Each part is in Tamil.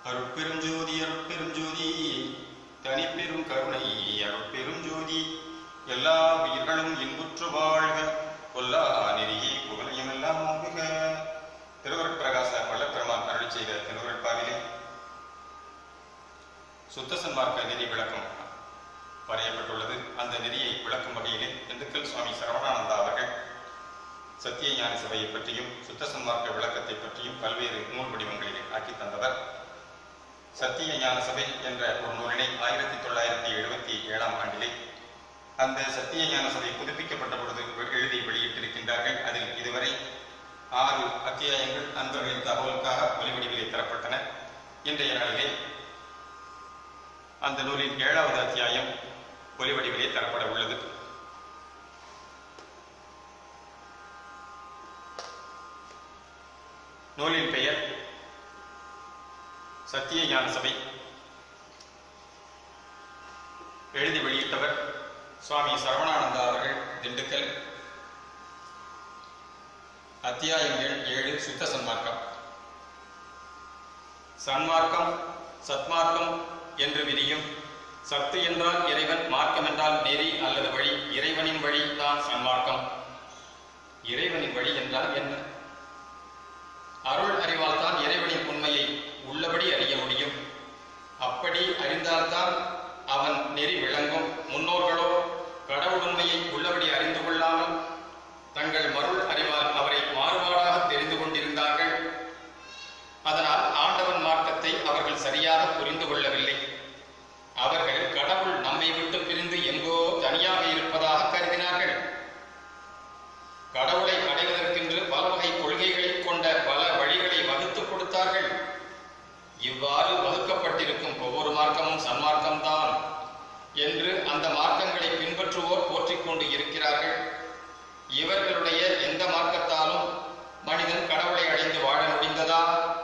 அருட்பெருஞ்சோதி அருட்பெருஞ்சோதி தனிப்பெரும் கருணை அருட்பெருஞ்சோதி எல்லா உயிர்களும் இன்புற்று வாழ்க கொல்லா நெறியை புகழையுமெல்லாம் ஓங்குக திருவருட்பிரகாச வல்லப்பெருமான் அருளி செய்த திருவருட்பாவிலே சுத்த சன்மார்க்க நெறி விளக்கம் வரையப்பட்டுள்ளது அந்த நெறியை விளக்கும் வகையிலே திண்டுக்கல் சுவாமி சரவணானந்தா அவர்கள் சத்திய ஞான சபையை பற்றியும் சுத்த சன்மார்க்க விளக்கத்தை பற்றியும் பல்வேறு நூல் வடிவங்களிலே ஆக்கி தந்தவர் சத்திய ஞான சபை என்ற ஒரு நூலினை ஆயிரத்தி தொள்ளாயிரத்தி எழுபத்தி ஏழாம் ஆண்டிலே அந்த சத்திய ஞான சபை புதுப்பிக்கப்பட்ட பொழுது எழுதி வெளியிட்டிருக்கின்றார்கள் அதில் இதுவரை ஆறு அத்தியாயங்கள் நண்பர்களின் தகவலுக்காக ஒலிவடிவிலே தரப்பட்டன இன்றைய நாளிலே அந்த நூலின் ஏழாவது அத்தியாயம் ஒலிவடிவிலே தரப்பட உள்ளது நூலின் பெயர் சத்திய ஞான சபை எழுதி வெளியிட்டவர் சுவாமி சரவணானந்தா அவர்கள் திண்டுக்கல் அத்தியாயம் எண் ஏழு சுத்த சன்மார்க்கம் சன்மார்க்கம் சத்மார்க்கம் என்று விரியும் சத்து என்றால் இறைவன் மார்க்கம் என்றால் நெறி அல்லது வழி இறைவனின் வழி தான் சன்மார்க்கம் இறைவனின் வழி என்றால் என்ன அருள் அறிவால் தான் இறைவனின் உண்மையை உள்ளபடி அறிய முடியும் அப்படி அறிந்தால்தான் அவன் நெறி விளங்கும் முன்னோர்களோ கடவுள் உண்மையை உள்ளபடி அறிந்து கொள்ளாமல் தங்கள் மருள் அறிவால் அவரை மாறுபாடாக தெரிந்து கொண்டிருந்தார்கள் அதனால் ஆண்டவன் மார்க்கத்தை அவர்கள் சரியாக புரிந்து கொள்ளவில்லை அவர்கள் கடவுள் நம்மை விட்டு பிரிந்து எங்கோ தனியாக இருப்பதாக கருதினார்கள் கடவுளை அடைவதற்கென்று பல வகை கொள்கைகளை கொண்ட பல வழிகளை வகுத்துக் கொடுத்தார்கள் இவ்வாறு வகுக்கப்பட்டிருக்கும் ஒவ்வொரு மார்க்கமும் சன்மார்க்கம்தான் என்று அந்த மார்க்கங்களை பின்பற்றுவோர் போற்றிக் கொண்டு இருக்கிறார்கள் இவர்களுடைய எந்த மார்க்கத்தாலும் மனிதன் கடவுளை அடைந்து வாழ முடிந்ததா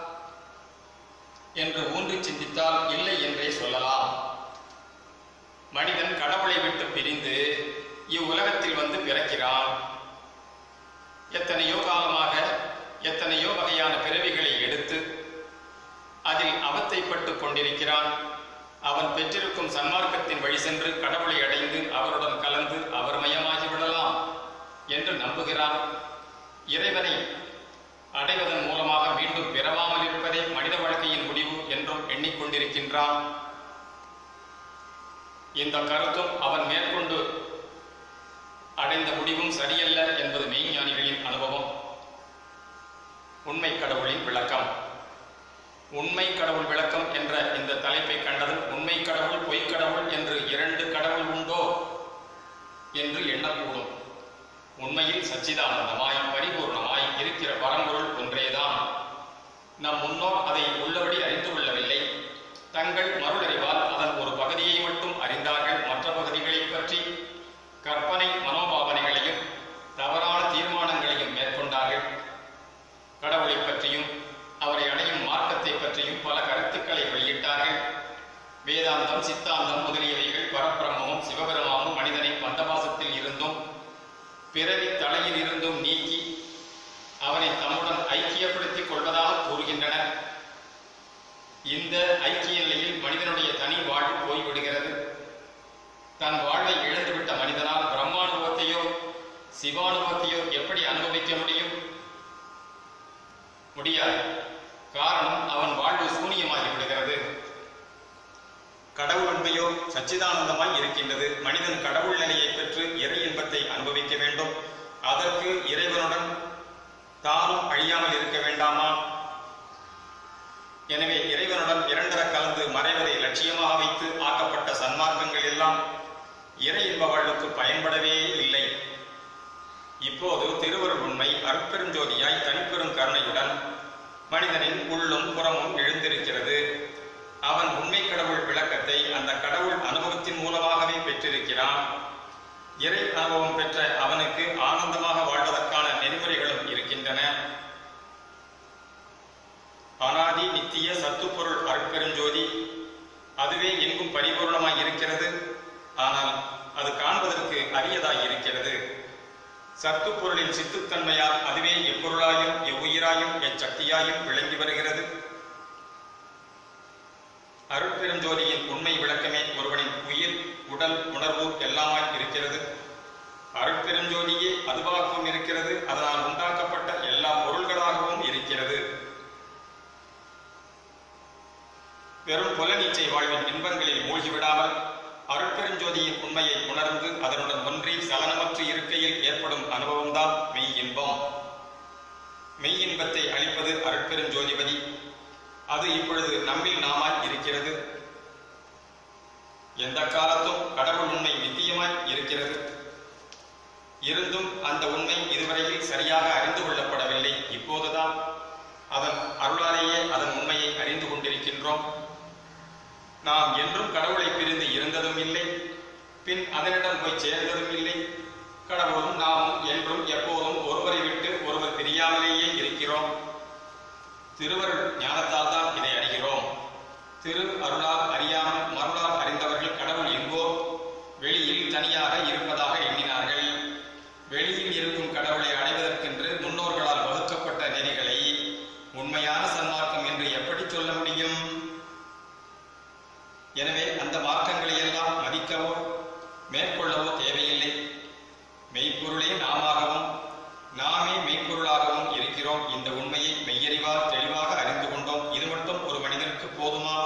என்று ஊன்றி சிந்தித்தால் இல்லை என்றே சொல்லலாம் மனிதன் கடவுளை விட்டு பிரிந்து இவ்வுலகத்தில் வந்து பிறக்கிறான் எத்தனையோ காலமாக எத்தனையோ வகையான பிறவிகளை எடுத்து அதில் அவத்தைப்பட்டு கொண்டிருக்கிறான் அவன் பெற்றிருக்கும் சன்மார்க்கத்தின் வழி சென்று கடவுளை அடைந்து அவருடன் கலந்து அவர் மயமாகி விடலாம் என்று நம்புகிறான் இறைவனை அடைவதன் மூலமாக மீண்டும் பிறவாமல் இருப்பதே மனித வாழ்க்கையின் முடிவு என்றும் எண்ணிக்கொண்டிருக்கின்றான் இந்த கருத்தும் அவன் மேற்கொண்டு அடைந்த முடிவும் சரியல்ல என்பது மெய்ஞானிகளின் அனுபவம் உண்மை கடவுளின் விளக்கம் உண்மை கடவுள் விளக்கம் என்ற இந்த தலைப்பை கண்டதும் உண்மை கடவுள் பொய் கடவுள் என்று இரண்டு கடவுள் உண்டோ என்று எண்ணக்கூடும் உண்மையில் சச்சிதானந்தமாய் பரிபூர்ணமாய் இருக்கிற பரம்பொருள் ஒன்றேதான் நம் முன்னோர் அதை உள்ளபடி அறிந்து கொள்ளவில்லை தங்கள் மருளறிவால் அதன் ஒரு பகுதியை மட்டும் அறிந்தார்கள் மற்ற பகுதிகளை பற்றி கற்பனை மனோபாவனைகளையும் தவறான தீர்மானங்களையும் மேற்கொண்டார்கள் கடவுளை பற்றியும் அவரை அடையும் மார்க்கத்தை பற்றியும் பல கருத்துக்களை வெளியிட்டார்கள் வேதாந்தம் சித்தாந்தம் முதலியவைகள் பரபிரம்மமும் சிவபெருமானும் மனிதனை பந்தபாசத்தில் இருந்தும் பிறவி தலையில் இருந்தும் நீக்கி அவனை தம்முடன் ஐக்கியப்படுத்திக் கொள்வதாக கூறுகின்றன இந்த ஐக்கிய நிலையில் மனிதனுடைய தனி வாழ்வு போய்விடுகிறது தன் வாழ்வை இழந்துவிட்ட மனிதனால் பிரம்மானுபவத்தையோ சிவானுபவத்தையோ எப்படி அனுபவிக்க முடியும் முடியாது காரணம் அவன் வாழ்வு சூனியமாகி விடுகிறது கடவுள் உண்மையோ சச்சிதானந்தமாய் இருக்கின்றது மனிதன் கடவுள் நிலையை பெற்று இறை இன்பத்தை அனுபவிக்க வேண்டும் அதற்கு இறைவனுடன் தானும் அழியாமல் இருக்க வேண்டாமா எனவே இறைவனுடன் இரண்டர கலந்து மறைவதை லட்சியமாக வைத்து ஆக்கப்பட்ட சன்மார்க்கங்கள் எல்லாம் இறை இன்ப வாழ்வுக்கு பயன்படவே இல்லை இப்போது திருவருள் உண்மை அருட்பெருஞ்சோதியாய் தனிப்பெரும் கருணையுடன் மனிதனின் உள்ளும் புறமும் எழுந்திருக்கிறது அவன் உண்மை கடவுள் விளக்கத்தை அந்த கடவுள் அனுபவத்தின் மூலமாகவே பெற்றிருக்கிறான் இறை அனுபவம் பெற்ற அவனுக்கு ஆனந்தமாக வாழ்வதற்கான நெறிமுறைகளும் இருக்கின்றன அனாதி நித்திய சத்துப்பொருள் அருட்பெருஞ்சோதி அதுவே எங்கும் பரிபூர்ணமாய் இருக்கிறது ஆனால் அது காண்பதற்கு அரியதாய் இருக்கிறது சத்து பொருளின் சித்துத்தன்மையால் அதுவே எப்பொருளாயும் எவ்வுயிராயும் எச்சக்தியாயும் விளங்கி வருகிறது அருட்பெருஞ்சோதியின் உண்மை விளக்கமே ஒருவனின் உயிர் உடல் உணர்வு எல்லாமாய் இருக்கிறது அருட்பெருஞ்சோதியே அதுவாகவும் இருக்கிறது அதனால் உண்டாக்கப்பட்ட எல்லா பொருள்களாகவும் இருக்கிறது வெறும் புலனீச்சை வாழ்வின் இன்பங்களில் மூழ்கிவிடாமல் அருட்பெருஞ்சோதியின் உண்மையை உணர்ந்து அதனுடன் ஒன்றி சலனமற்று இருக்கையில் ஏற்படும் அனுபவம்தான் மெய் இன்பம் மெய் இன்பத்தை அளிப்பது அருட்பெருஞ்சோதிபதி அது இப்பொழுது நம்மில் நாமாய் இருக்கிறது எந்த காலத்தும் கடவுள் உண்மை நித்தியமாய் இருக்கிறது இருந்தும் அந்த உண்மை இதுவரையில் சரியாக அறிந்து கொள்ளப்படவில்லை இப்போதுதான் அதன் அருளாலேயே அதன் உண்மையை அறிந்து கொண்டிருக்கின்றோம் நாம் என்றும் கடவுளை பிரிந்து இருந்ததும் இல்லை பின் அதனிடம் போய் சேர்ந்ததும் இல்லை கடவுளும் நாமும் என்றும் எப்போதும் ஒருவரை விட்டு ஒருவர் பிரியாமலேயே இருக்கிறோம் திருவருள் ஞானத்தால் தான் இதை அறிகிறோம் திரு அருளால் அறியாமல் மருளால் அறிந்தவர்கள் கடவுள் எங்கோ வெளியில் தனியாக இருப்பதாக எண்ணினார்கள் வெளியில் இருக்கும் கடவுளை அடைவதற்கென்று முன்னோர்களால் வகுக்கப்பட்ட நெறிகளை உண்மையான சன்மார்க்கம் என்று எப்படி சொல்ல முடியும் எனவே அந்த மார்க்கங்களை எல்லாம் மதிக்கவோ மேற்கொள்ளவோ தேவையில்லை மெய்ப்பொருளே நாமாகவும் நாமே மெய்ப்பொருளாகவும் இருக்கிறோம் இந்த உண்மையை மெய்யறிவால் தெளிவாக அறிந்து கொண்டோம் இது மட்டும் ஒரு மனிதனுக்கு போதுமா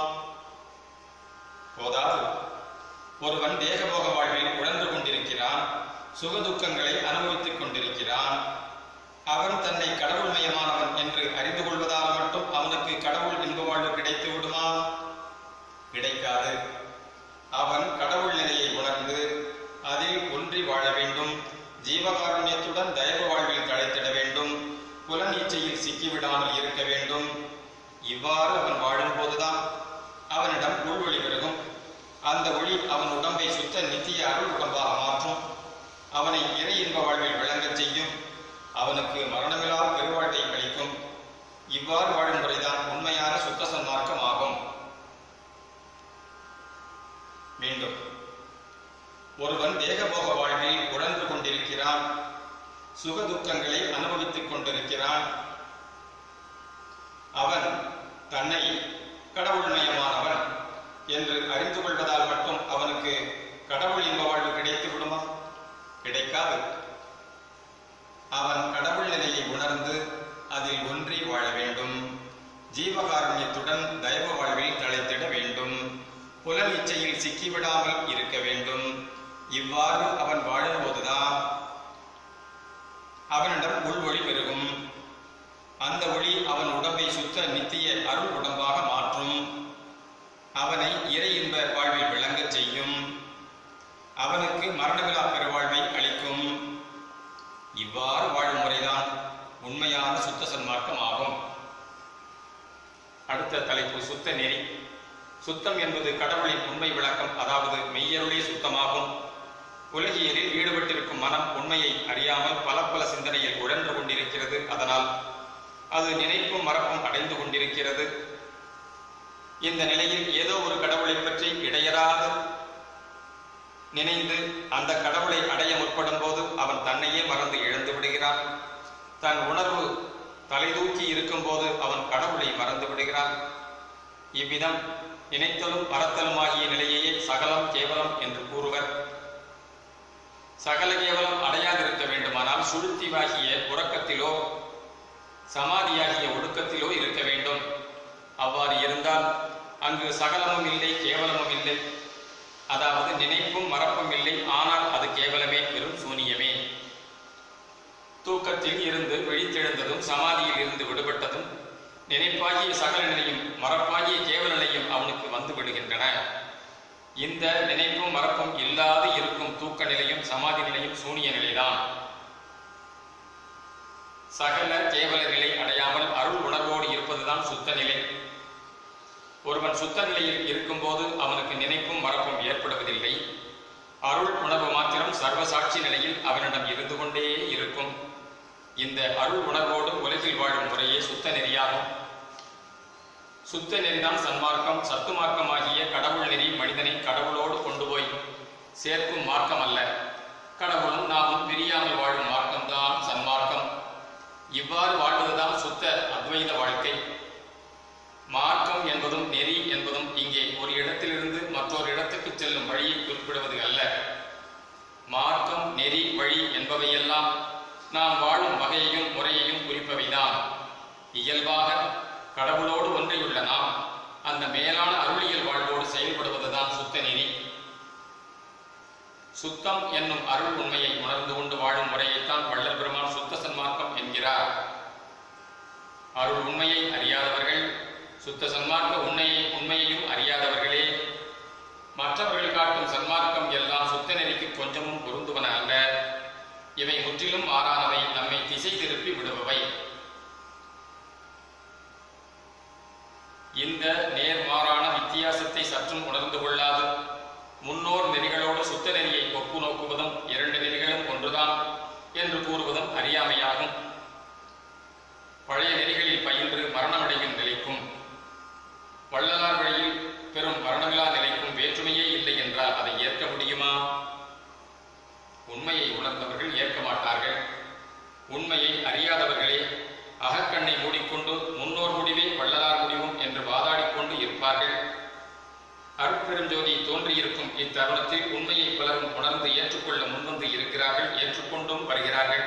போதாது ஒருவன் தேகபோக வாழ்வில் உழன்று கொண்டிருக்கிறான் சுகதுக்கங்களை அனுபவித்துக் கொண்டிருக்கிறான் அவன் தன்னை கடவுள்மயமானவன் என்று அறிந்து கொள்வதால் மட்டும் அவனுக்கு கடவுள் இன்ப வாழ்வு கிடைத்து விடுமா கிடைக்காது அவன் கடவுள் நிலையை உணர்ந்து அதில் ஒன்றி வாழ வேண்டும் ஜீவகாருண்யத்துடன் தயவு வாழ்வில் களைத்திட வேண்டும் புலனீச்சையில் சிக்கிவிடாமல் இருக்க வேண்டும் இவ்வாறு அவன் வாழும்போதுதான் அவனிடம் உள்வொளி பெருகும் அந்த ஒளி அவன் உடம்பை சுத்த நித்திய அருள் உடம்பாக மாற்றும் அவனை இறை இன்ப வாழ்வில் விளங்கச் செய்யும் அவனுக்கு மரணமில்லா பெருவாழ்வை அளிக்கும் இவ்வாறு வாழும் முறைதான் உண்மையான சுத்த சன்மார்க்கம் ஆகும் மீண்டும் ஒருவன் தேகபோக வாழ்வில் உழன்று கொண்டிருக்கிறான் சுக துக்கங்களை அனுபவித்துக் கொண்டிருக்கிறான் அவன் தன்னை கடவுள்மயமானவன் என்று அறிந்து கொள்வதால் மட்டும் அவனுக்கு கடவுள் இன்ப வாழ்வு கிடைத்து விடுமா கிடைக்காது அவன் கடவுள் நிலையை உணர்ந்து அதில் ஒன்றி வாழ வேண்டும் ஜீவகாருண்யத்துடன் தயவ வாழ்வில் தலைத்திட வேண்டும் புலன் இச்சையில் சிக்கிவிடாமல் இருக்க வேண்டும் இவ்வாறு அவன் வாழும்போதுதான் அவனிடம் உள்வொளி பெருகும் அந்த ஒளி அவன் உடம்பை சுத்த நித்திய அருள் உடம்பாக மாற்றும் அவனை இறை இன்ப வாழ்வில் விளங்கச் செய்யும் அவனுக்கு மரணமில்லா பெருவாழ்வை அளிக்கும் இவ்வாறு வாழும் முறைதான் உண்மையான சுத்த சன்மார்க்கம் ஆகும் அடுத்த தலைப்பு சுத்த நெறி சுத்தம் என்பது கடவுளின் உண்மை விளக்கம் அதாவது மெய்யருளே சுத்தமாகும் உலகியலில் ஈடுபட்டிருக்கும் மனம் உண்மையை அறியாமல் பல பல சிந்தனையில் உழன்று கொண்டிருக்கிறது அதனால் அது நினைப்பும் மறப்பும் அடைந்து கொண்டிருக்கிறது இந்த நிலையில் ஏதோ ஒரு கடவுளை பற்றி இடையறாது நினைந்து அந்த கடவுளை அடைய முற்படும் போது அவன் தன்னையே மறந்து இழந்து விடுகிறான் தன் உணர்வு தலைதூக்கி இருக்கும் போது அவன் கடவுளை மறந்து விடுகிறான் இவ்விதம் நினைத்தலும் மறத்தலும் ஆகிய நிலையையே சகலம் கேவலம் என்று கூறுவர் சகல கேவலம் அடையாதிருக்க வேண்டுமானால் சுழுத்திவாகிய உறக்கத்திலோ சமாதியாகிய ஒடுக்கத்திலோ இருக்க வேண்டும் அவ்வாறு இருந்தால் அங்கு சகலமும் இல்லை கேவலமும் இல்லை அதாவது நினைப்பும் மறப்பும் இல்லை ஆனால் அது கேவலமே பெரும் சூனியமே தூக்கத்தில் இருந்து விழித்தெழுந்ததும் சமாதியில் இருந்து விடுபட்டதும் நினைப்பாகிய சகல நிலையும் மறப்பாகிய கேவல நிலையும் அவனுக்கு வந்து விடுகின்றன இந்த நினைப்பும் மறப்பும் இல்லாது இருக்கும் தூக்க நிலையும் சமாதி நிலையும் சூனிய நிலைதான் சகல கேவல நிலை அடையாமல் அருள் உணர்வோடு இருப்பதுதான் சுத்த நிலை ஒருவன் சுத்த நிலையில் இருக்கும்போது அவனுக்கு நினைப்பும் மறப்பும் ஏற்படுவதில்லை அருள் உணர்வு மாத்திரம் சர்வசாட்சி நிலையில் அவனிடம் இருந்து கொண்டே இருக்கும் இந்த அருள் உணர்வோடு உலகில் வாழும் முறையே சுத்த நெறியாகும் சுத்த நெறிதான் சன்மார்க்கம் சத்து மார்க்கமாகிய கடவுள் நெறி மனிதனை கடவுளோடு கொண்டு போய் சேர்க்கும் மார்க்கம் அல்ல கடவுளும் நாமும் பிரியாமல் வாழும் மார்க்கம்தான் சன்மார்க்கம் இவ்வாறு வாழ்வதுதான் சுத்த அத்வைத வாழ்க்கை மார்க்கம் என்பதும் நெறி என்பதும் இங்கே ஒரு குறிப்பிடுவது அல்ல மார்க்கம் நெறி வழி என்பவையெல்லாம் நாம் வாழும் வகையையும் முறையையும் குறிப்பவைதான் இயல்பாக கடவுளோடு ஒன்றியுள்ள நாம் அந்த மேலான அருளியல் வாழ்வோடு செயல்படுவதுதான் சுத்த நெறி சுத்தம் என்னும் அருள் உண்மையை உணர்ந்து கொண்டு வாழும் முறையைத்தான் வள்ளல் பெருமான் சுத்த சன்மார்க்கம் என்கிறார் அருள் உண்மையை அறியாதவர்கள் சுத்த சன்மார்க்க உண்மையை உண்மையையும் அறியாதவர்களே மற்றவர்கள் காட்டும் சன்மார்க்கம் எல்லாம் சுத்த நெறிக்கு கொஞ்சமும் பொருந்துவன அல்ல இவை முற்றிலும் மாறானவை நம்மை திசை திருப்பி விடுபவை இந்த நேர்மாறான வித்தியாசத்தை சற்றும் உணர்ந்து கொள்ளாது முன்னோர் நெறிகளோடு சுத்த நெறியை ஒப்பு நோக்குவதும் இரண்டு நெறிகளும் ஒன்றுதான் என்று கூறுவதும் அறியாமையாகும் பழைய நெறிகளில் பயின்று மரணமடையும் நிலைக்கும் வள்ளலார் வழியில் பெரும் மரணமில்லா நிலைக்கும் வேற்றுமையே இல்லை என்றால் அதை ஏற்க முடியுமா உண்மையை உணர்ந்தவர்கள் ஏற்க மாட்டார்கள் உண்மையை அறியாதவர்களே அகக்கண்ணை மூடிக்கொண்டு முன்னோர் முடிவே வள்ளலார் முடிவும் என்று வாதாடிக்கொண்டு இருப்பார்கள் அருட்பெருஞ்சோதி தோன்றியிருக்கும் இத்தருணத்தில் உண்மையை பலரும் உணர்ந்து ஏற்றுக்கொள்ள முன்வந்து இருக்கிறார்கள் ஏற்றுக்கொண்டும் வருகிறார்கள்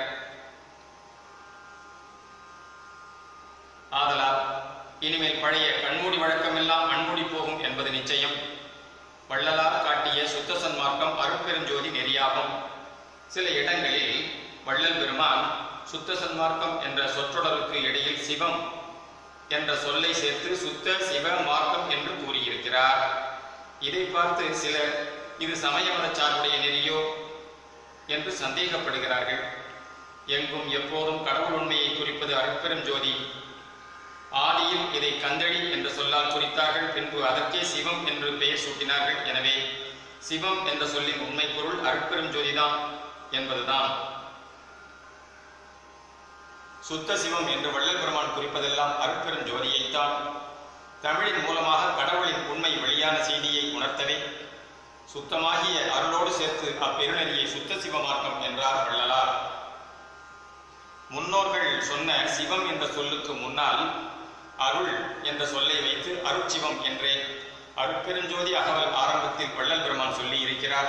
ஆதலால் இனிமேல் பழைய கண்மூடி வழக்கமெல்லாம் மண்மூடி போகும் என்பது நிச்சயம் வள்ளலார் காட்டிய சுத்த சன்மார்க்கம் அருட்பெருஞ்சோதி நெறியாகும் சில இடங்களில் வள்ளல் பெருமான் சுத்த சன்மார்க்கம் என்ற சொற்றொடருக்கு இடையில் சிவம் என்ற சொல்லை சேர்த்து சுத்த சிவ மார்க்கம் என்று கூறியிருக்கிறார் இதை பார்த்து சிலர் இது சமய மதச்சார்புடைய நெறியோ என்று சந்தேகப்படுகிறார்கள் எங்கும் எப்போதும் கடவுள் உண்மையை குறிப்பது அருட்பெரும் ஜோதி ஆதியில் இதை கந்தளி என்ற சொல்லால் குறித்தார்கள் பின்பு அதற்கே சிவம் என்று பெயர் சூட்டினார்கள் எனவே சிவம் என்ற சொல்லின் உண்மை பொருள் அருட்பெரும் ஜோதிதான் என்பதுதான் சுத்த சிவம் என்று வள்ளல் பெருமான் குறிப்பதெல்லாம் அருட்பெரும் ஜோதியைத்தான் தமிழின் மூலமாக கடவுளின் உண்மை வெளியான செய்தியை உணர்த்தவே சுத்தமாகிய அருளோடு சேர்த்து அப்பெருநெறியை சுத்த சிவமார்க்கம் என்றார் வள்ளலார் முன்னோர்கள் சொன்ன சிவம் என்ற சொல்லுக்கு முன்னால் அருள் என்ற சொல்லை வைத்து அருட்சிவம் என்றே அருட்பெருஞ்சோதி அகவல் ஆரம்பத்தில் வள்ளல் பெருமான் சொல்லி இருக்கிறார்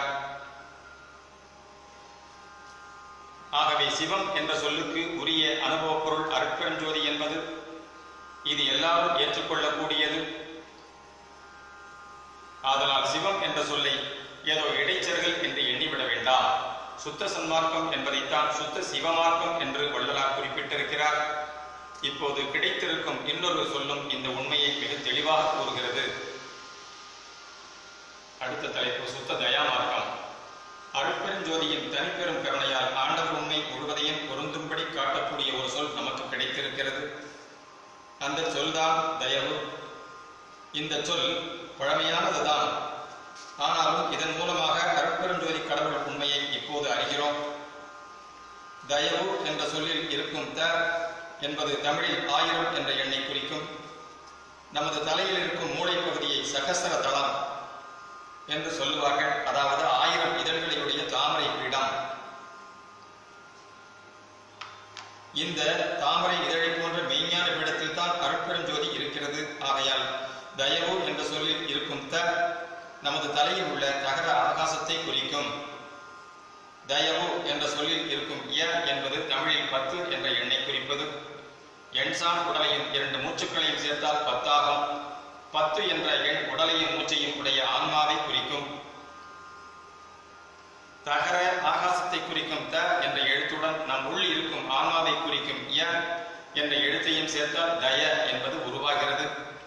ஆகவே சிவம் என்ற சொல்லுக்கு உரிய அனுபவ பொருள் அருட்பெருஞ்சோதி என்பது இது எல்லாரும் ஏற்றுக்கொள்ளக்கூடியது ஆதலால் சிவம் என்ற சொல்லை ஏதோ இடைச்சர்கள் என்று எண்ணிவிட வேண்டாம் சுத்த சன்மார்க்கம் என்பதைத்தான் சுத்த சிவமார்க்கம் என்று வள்ளலார் குறிப்பிட்டிருக்கிறார் இப்போது கிடைத்திருக்கும் இன்னொரு சொல்லும் இந்த உண்மையை மிக தெளிவாக கூறுகிறது அடுத்த தலைப்பு சுத்த தயாமார்க்கம் அருட்பெருஞ்சோதியின் தனிப்பெரும் கருணையால் ஆண்டவர் உண்மை முழுவதையும் பொருந்தும்படி காட்டக்கூடிய ஒரு சொல் நமக்கு கிடைத்திருக்கிறது அந்த சொல்தான் தயவு இந்த சொல் பழமையானதுதான் ஆனாலும் இதன் மூலமாக அருட்பெருஞ்சோதி கடவுள் உண்மையை இப்போது அறிகிறோம் தயவு என்ற சொல்லில் இருக்கும் த என்பது தமிழில் ஆயிரம் என்ற எண்ணை குறிக்கும் நமது தலையில் இருக்கும் மூளை பகுதியை சகசர தளம் என்று சொல்லுவார்கள் அதாவது ஆயிரம் இதழ்களையுடைய தாமரை பீடம் இந்த தாமரை இதழை போன்ற மெய்ஞான பீடத்தில் தான் அருட்பெருஞ்சோதி இருக்கிறது ஆகையால் தயவு என்ற சொல்லில் இருக்கும் த நமது தலையில் உள்ள தகர ஆகாசத்தை குறிக்கும் தயவு என்ற சொல்லில் இருக்கும் ய என்பது தமிழில் பத்து என்ற எண்ணை குறிப்பது எண்சான் உடலையும் இரண்டு மூச்சுக்களையும் சேர்த்தால் பத்தாகும் பத்து என்ற எண் உடலையும் மூச்சையும் உடைய ஆன்மாவை குறிக்கும் தகர ஆகாசத்தை குறிக்கும் த என்ற எழுத்துடன் நம் உள் இருக்கும் ஆன்மாவை குறிக்கும் ய என்ற எழுத்தையும் சேர்த்தால் தய என்பது உருவாகிறது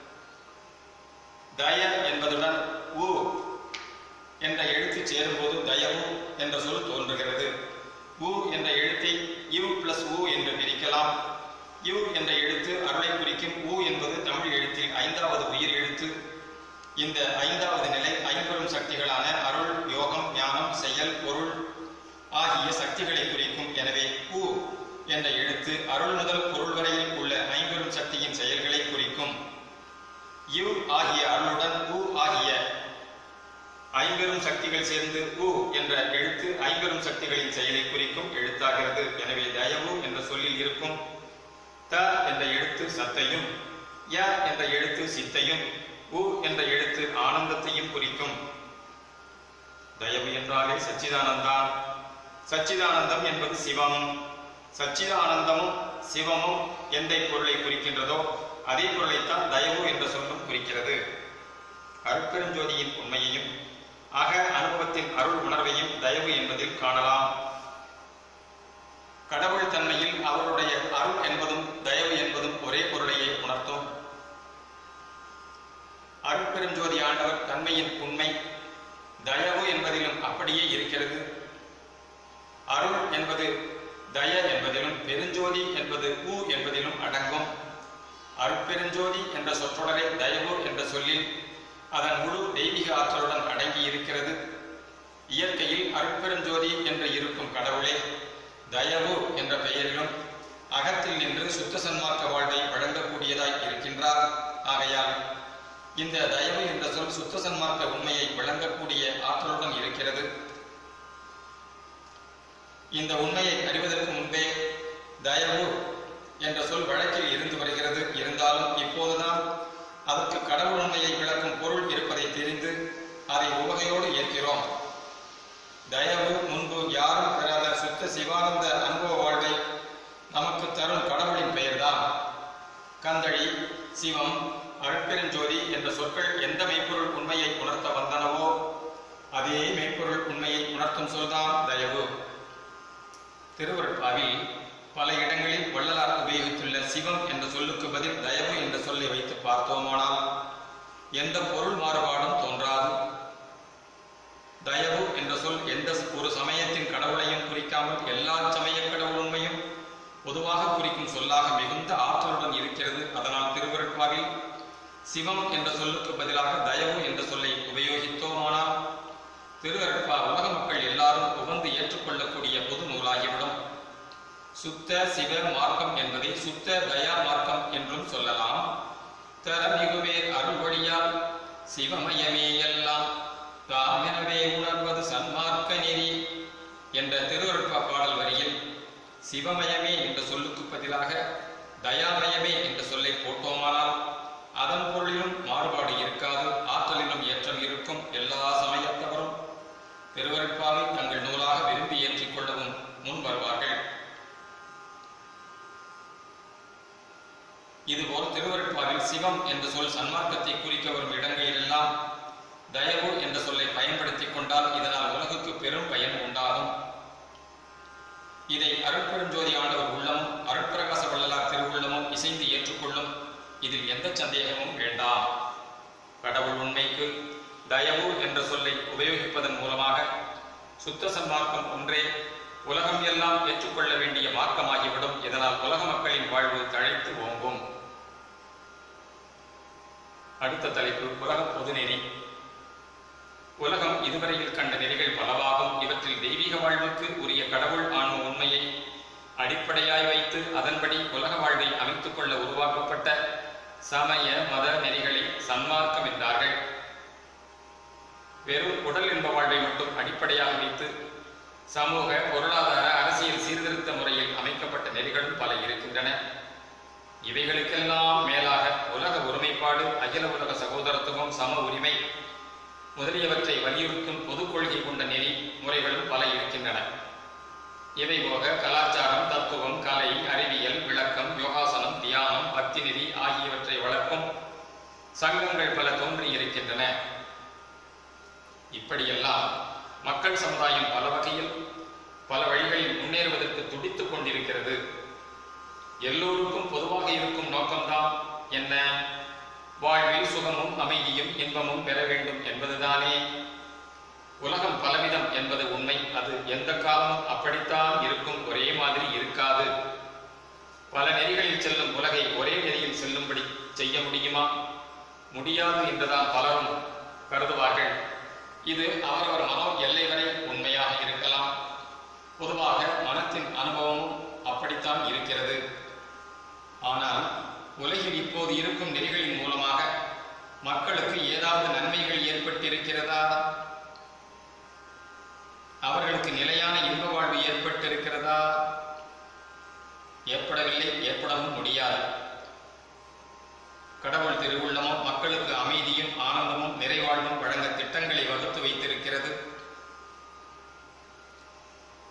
தய என்பதுடன் உ என்ற எழுத்து சேரும்போது தயவு என்ற சொல் தோன்றுகிறது உ என்ற எழுத்தை யு பிளஸ் உ என்று பிரிக்கலாம் யு என்ற எழுத்து அருளை குறிக்கும் உ என்பது தமிழ் எழுத்தில் ஐந்தாவது உயிர் எழுத்து இந்த ஐந்தாவது நிலை ஐம்பெரும் சக்திகளான அருள் யோகம் ஞானம் செயல் பொருள் ஆகிய சக்திகளை குறிக்கும் எனவே உ என்ற எழுத்து அருள் முதல் பொருள் வரையில் உள்ள ஐம்பெரும் சக்தியின் செயல்களை குறிக்கும் யு ஆகிய அருளுடன் உ ஆகிய ஐம்பெரும் சக்திகள் சேர்ந்து உ என்ற எழுத்து ஐம்பெரும் சக்திகளின் செயலை குறிக்கும் எழுத்தாகிறது எனவே தயவு என்ற சொல்லில் இருக்கும் த என்ற எழுத்து சத்தையும் ய என்ற எழுத்து சித்தையும் உ என்ற எழுத்து ஆனந்தத்தையும் குறிக்கும் தயவு என்றாலே சச்சிதானந்தான் சச்சிதானந்தம் என்பது சிவம் சச்சிதானந்தமும் சிவமும் எந்த பொருளை குறிக்கின்றதோ அதே பொருளைத்தான் தயவு என்ற சொல்லும் குறிக்கிறது அருட்பெருஞ்சோதியின் உண்மையையும் அக அனுபவத்தின் அருள் உணர்வையும் தயவு என்பதில் காணலாம் கடவுள் தன்மையில் அவருடைய அருள் என்பதும் தயவு என்பதும் ஒரே பொருளையே உணர்த்தும் அருட்பெருஞ்சோதி ஆண்டவர் தன்மையின் உண்மை தயவு என்பதிலும் அப்படியே இருக்கிறது அருள் என்பது தய என்பதிலும் பெருஞ்சோதி என்பது ஊ என்பதிலும் அடங்கும் அருட்பெருஞ்சோதி என்ற சொற்றொடரை தயவு என்ற சொல்லில் அதன் முழு தெய்வீக ஆற்றலுடன் அடங்கி இருக்கிறது இயற்கையில் அருட்பெருஞ்சோதி என்று இருக்கும் கடவுளே தயவு என்ற பெயரிலும் அகத்தில் நின்று சுத்த சன்மார்க்க வாழ்வை வழங்கக்கூடியதாய் இருக்கின்றார் ஆகையால் இந்த தயவு என்ற சொல் சுத்த சன்மார்க்க உண்மையை வழங்கக்கூடிய ஆற்றலுடன் இருக்கிறது இந்த உண்மையை அறிவதற்கு முன்பே தயவு என்ற சொல் வழக்கில் இருந்து வருகிறது இருந்தாலும் இப்போதுதான் அதற்கு கடவுள் உண்மையை விளக்கும் பொருள் இருப்பதை தெரிந்து அதை உவகையோடு ஏற்கிறோம் தயவு முன்பு யாரும் பெறாத சுத்த சிவானந்த அனுபவ வாழ்வை நமக்கு தரும் கடவுளின் பெயர்தான் கந்தழி சிவம் அருட்பெருஞ்சோதி என்ற சொற்கள் எந்த மெய்ப்பொருள் உண்மையை உணர்த்த வந்தனவோ அதே மெய்ப்பொருள் உண்மையை உணர்த்தும் சொல்தான் தயவு திருவருட்பாவில் பல இடங்களில் வள்ளலார் உபயோகித்துள்ள சிவம் என்ற சொல்லுக்கு பதில் தயவு என்ற சொல்லை வைத்து பார்த்தோமானால் எந்த பொருள் மாறுபாடும் தோன்றாது தயவு என்ற சொல் எந்த ஒரு சமயத்தின் கடவுளையும் குறிக்காமல் எல்லா சமய கடவுள் உண்மையும் பொதுவாக குறிக்கும் சொல்லாக மிகுந்த ஆற்றலுடன் இருக்கிறது அதனால் திருவருட்பாவில் சிவம் என்ற சொல்லுக்கு பதிலாக தயவு என்ற சொல்லை உபயோகித்தோமானால் திருவருட்பா உலக மக்கள் எல்லாரும் உகந்து ஏற்றுக்கொள்ளக்கூடிய பொது நூலாகிவிடும் சுத்த சிவ மார்க்கம் என்பதை சுத்த தயா மார்க்கம் என்றும் சொல்லலாம் தரமிகுவே அருள் வழியால் சிவமயமே எல்லாம் தாமெனவே உணர்வது சன்மார்க்க நெறி என்ற திருவருட்பா பாடல் வரியில் சிவமயமே என்ற சொல்லுக்கு பதிலாக தயாமயமே என்ற சொல்லை போட்டோமானால் அதன் பொருளிலும் மாறுபாடு இருக்காது ஆற்றலிலும் ஏற்றம் இருக்கும் எல்லா சமயத்தவரும் திருவருட்பாவை தங்கள் நூலாக விரும்பி ஏற்றிக்கொள்ளவும் முன் வருவார்கள் இதுபோல் திருவருட்பாவில் சிவம் என்ற சொல் சன்மார்க்கத்தை குறிக்க வரும் இடங்களிலெல்லாம் தயவு என்ற சொல்லை பயன்படுத்திக் கொண்டால் இதனால் உலகுக்கு பெரும் பயன் உண்டாகும் இதை அருட்பெருஞ்சோதி ஆண்டவர் உள்ளமும் அருட்பிரகாச வள்ளலார் திருவுள்ளமும் இசைந்து ஏற்றுக்கொள்ளும் இதில் எந்த சந்தேகமும் வேண்டாம் கடவுள் உண்மைக்கு தயவு என்ற சொல்லை உபயோகிப்பதன் மூலமாக சுத்த சன்மார்க்கம் ஒன்றே உலகம் எல்லாம் ஏற்றுக்கொள்ள வேண்டிய மார்க்கமாகிவிடும் இதனால் உலக மக்களின் வாழ்வு தழைத்து ஓங்கும் அடுத்த தலைப்பு உலக பொதுநெறி உலகம் இதுவரையில் கண்ட நெறிகள் பலவாகும் இவற்றில் தெய்வீக வாழ்வுக்கு உரிய கடவுள் ஆன்ம உண்மையை அடிப்படையாய் வைத்து அதன்படி உலக வாழ்வை அமைத்துக் கொள்ள உருவாக்கப்பட்ட சமய மத நெறிகளை சன்மார்க்கம் என்றார்கள் வெறும் உடல் இன்ப வாழ்வை மட்டும் அடிப்படையாக வைத்து சமூக பொருளாதார அரசியல் சீர்திருத்த முறையில் அமைக்கப்பட்ட நெறிகளும் பல இருக்கின்றன இவைகளுக்கெல்லாம் மேலாக உலக ஒருமைப்பாடு அகில உலக சகோதரத்துவம் சம உரிமை முதலியவற்றை வலியுறுத்தும் பொது கொள்கை கொண்ட நெறி முறைகளும் பல இருக்கின்றன இவை போக கலாச்சாரம் தத்துவம் கலை அறிவியல் விளக்கம் யோகாசனம் தியானம் பக்தி நெறி ஆகியவற்றை வளர்க்கும் சங்கங்கள் பல தோன்றி இருக்கின்றன இப்படியெல்லாம் மக்கள் சமுதாயம் பல வகையில் பல வழிகளில் முன்னேறுவதற்கு துடித்துக் கொண்டிருக்கிறது எல்லோருக்கும் பொதுவாக இருக்கும் நோக்கம்தான் என்ன வாழ்வில் சுகமும் அமைதியும் இன்பமும் பெற வேண்டும் என்பதுதானே உலகம் பலவிதம் என்பது உண்மை அது எந்த காலமும் அப்படித்தான் இருக்கும் ஒரே மாதிரி இருக்காது பல நெறிகளில் செல்லும் உலகை ஒரே நெறியில் செல்லும்படி செய்ய முடியுமா முடியாது என்றுதான் பலரும் கருதுவார்கள் இது அவரவர் மனோ எல்லை வரை உண்மையாக இருக்கலாம் பொதுவாக மனத்தின் அனுபவமும் அப்படித்தான் இருக்கிறது ஆனால் உலகில் இப்போது இருக்கும் நெறிகளின் மூலமாக மக்களுக்கு ஏதாவது நன்மைகள் ஏற்பட்டிருக்கிறதா அவர்களுக்கு நிலையான இன்ப வாழ்வு ஏற்பட்டிருக்கிறதா ஏற்படவில்லை ஏற்படவும் முடியாது கடவுள் திருவுள்ளமும் மக்களுக்கு அமைதியும் ஆனந்தமும் நிறைவாழ்வும் வழங்க திட்டங்களை வகுத்து வைத்திருக்கிறது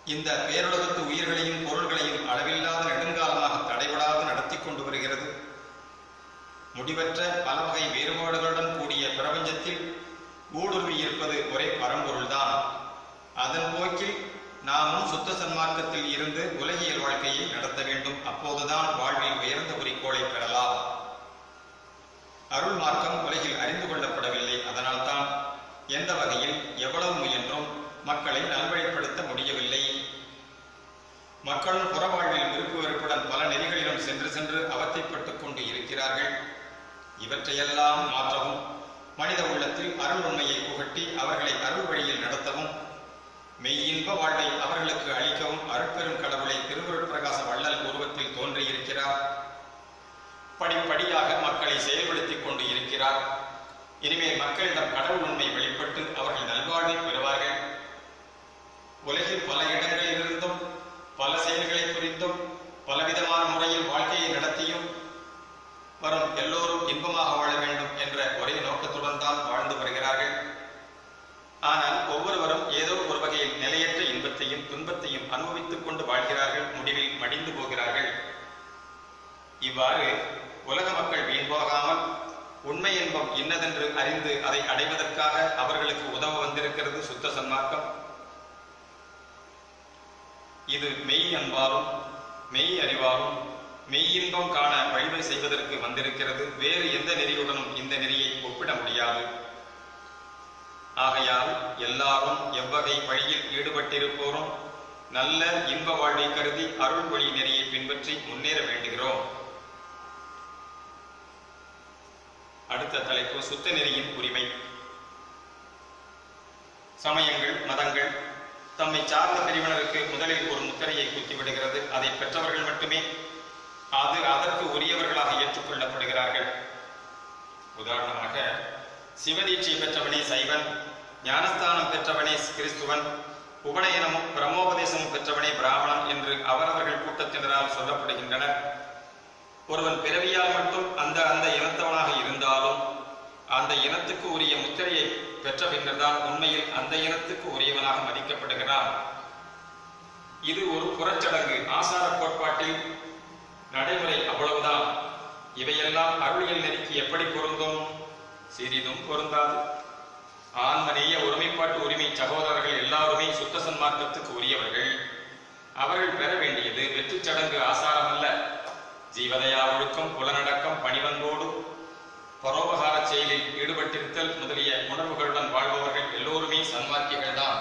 இந்த பேருலகத்து உயிர்களையும் பொருள்களையும் அளவில்லாத நெடுங்காலமாக தடைபடாது நடத்தி கொண்டு வருகிறது முடிவற்ற பல வகை வேறுபாடுகளுடன் கூடிய பிரபஞ்சத்தில் ஊடுருவி இருப்பது ஒரே பரம்பொருள்தான் அதன் போக்கில் நாமும் சுத்த சன்மார்க்கத்தில் இருந்து உலகியல் வாழ்க்கையை நடத்த வேண்டும் அப்போதுதான் வாழ்வில் உயர்ந்த குறிக்கோளை பெறலாம் அருள் மார்க்கம் உலகில் அறிந்து கொள்ளப்படவில்லை அதனால்தான் எந்த வகையில் எவ்வளவு முயன்றும் மக்களை நல்வழிப்படுத்த முடியவில்லை மக்களும் புறவாழ்வில் விருப்பு வெறுப்புடன் பல நெறிகளிலும் சென்று சென்று அவத்தைப்பட்டுக் கொண்டு இருக்கிறார்கள் இவற்றையெல்லாம் மாற்றவும் மனித உள்ளத்தில் அருள் உண்மையை புகட்டி அவர்களை அருள் வழியில் நடத்தவும் மெய்யின்ப வாழ்வை அவர்களுக்கு அளிக்கவும் அருட்பெரும் கடவுளை திருவருட் பிரகாச வள்ளல் உருவத்தில் தோன்றியிருக்கிறார் படிப்படியாக மக்களை செயல்படுத்திக் கொண்டு இருக்கிறார் இனிமேல் மக்களிடம் கடவுள் உண்மை வெளிப்பட்டு அவர்கள் நல்வாழ்வை பெறுவார்கள் உலகில் பல இடங்களிலிருந்தும் பல செயல்களை புரிந்தும் பலவிதமான முறையில் வாழ்க்கையை நடத்தியும் வரும் எல்லோரும் இன்பமாக வாழ வேண்டும் என்ற ஒரே நோக்கத்துடன் தான் வாழ்ந்து வருகிறார்கள் ஆனால் ஒவ்வொருவரும் ஏதோ ஒரு வகையில் நிலையற்ற இன்பத்தையும் துன்பத்தையும் அனுபவித்துக் கொண்டு வாழ்கிறார்கள் முடிவில் மடிந்து போகிறார்கள் இவ்வாறு உலக மக்கள் வீண் போகாமல் உண்மை இன்பம் இன்னதென்று அறிந்து அதை அடைவதற்காக அவர்களுக்கு உதவ வந்திருக்கிறது சுத்த சன்மார்க்கம் இது மெய் அன்பாலும் மெய் அறிவாலும் மெய் இன்பம் காண வழிமை செய்வதற்கு வந்திருக்கிறது வேறு எந்த நெறியுடனும் இந்த நெறியை ஒப்பிட முடியாது ஆகையால் எல்லாரும் எவ்வகை வழியில் ஈடுபட்டிருப்போரும் நல்ல இன்ப வாழ்வை கருதி அருள் வழி நெறியை பின்பற்றி முன்னேற வேண்டுகிறோம் அடுத்த தலைப்பு சுத்த நெறியின் உரிமை சமயங்கள் மதங்கள் தம்மை சார்ந்த பிரிவினருக்கு முதலில் ஒரு முத்திரையை குத்திவிடுகிறது அதை பெற்றவர்கள் மட்டுமே அது அதற்கு உரியவர்களாக ஏற்றுக்கொள்ளப்படுகிறார்கள் உதாரணமாக சிவதீட்சை பெற்றவனே சைவன் ஞானஸ்தானம் பெற்றவனே கிறிஸ்துவன் உபநயனமும் பிரமோபதேசமும் பெற்றவனே பிராமணன் என்று அவரவர்கள் கூட்டத்தினரால் சொல்லப்படுகின்றனர் ஒருவன் பிறவியால் மட்டும் அந்த அந்த இனத்தவனாக இருந்தாலும் அந்த இனத்துக்கு உரிய முத்திரையை பெற்ற பின்னர்தான் உண்மையில் அந்த இனத்துக்கு உரியவனாக மதிக்கப்படுகிறான் இது ஒரு புறச்சடங்கு ஆசார கோட்பாட்டில் நடைமுறை அவ்வளவுதான் இவையெல்லாம் அருளியல் நெறிக்கு எப்படி பொருந்தும் சிறிதும் பொருந்தாது ஆன்மநேய ஒருமைப்பாட்டு உரிமை சகோதரர்கள் எல்லாருமே சுத்த சன்மார்க்கத்துக்கு உரியவர்கள் அவர்கள் பெற வேண்டியது வெற்றுச் சடங்கு ஆசாரம் அல்ல ஜீவதயா ஒழுக்கம் புலனடக்கம் பணிவன்போடு பரோபகார செயலில் ஈடுபட்டிருத்தல் முதலிய உணர்வுகளுடன் வாழ்பவர்கள் எல்லோருமே சன்மார்க்கிகள் தான்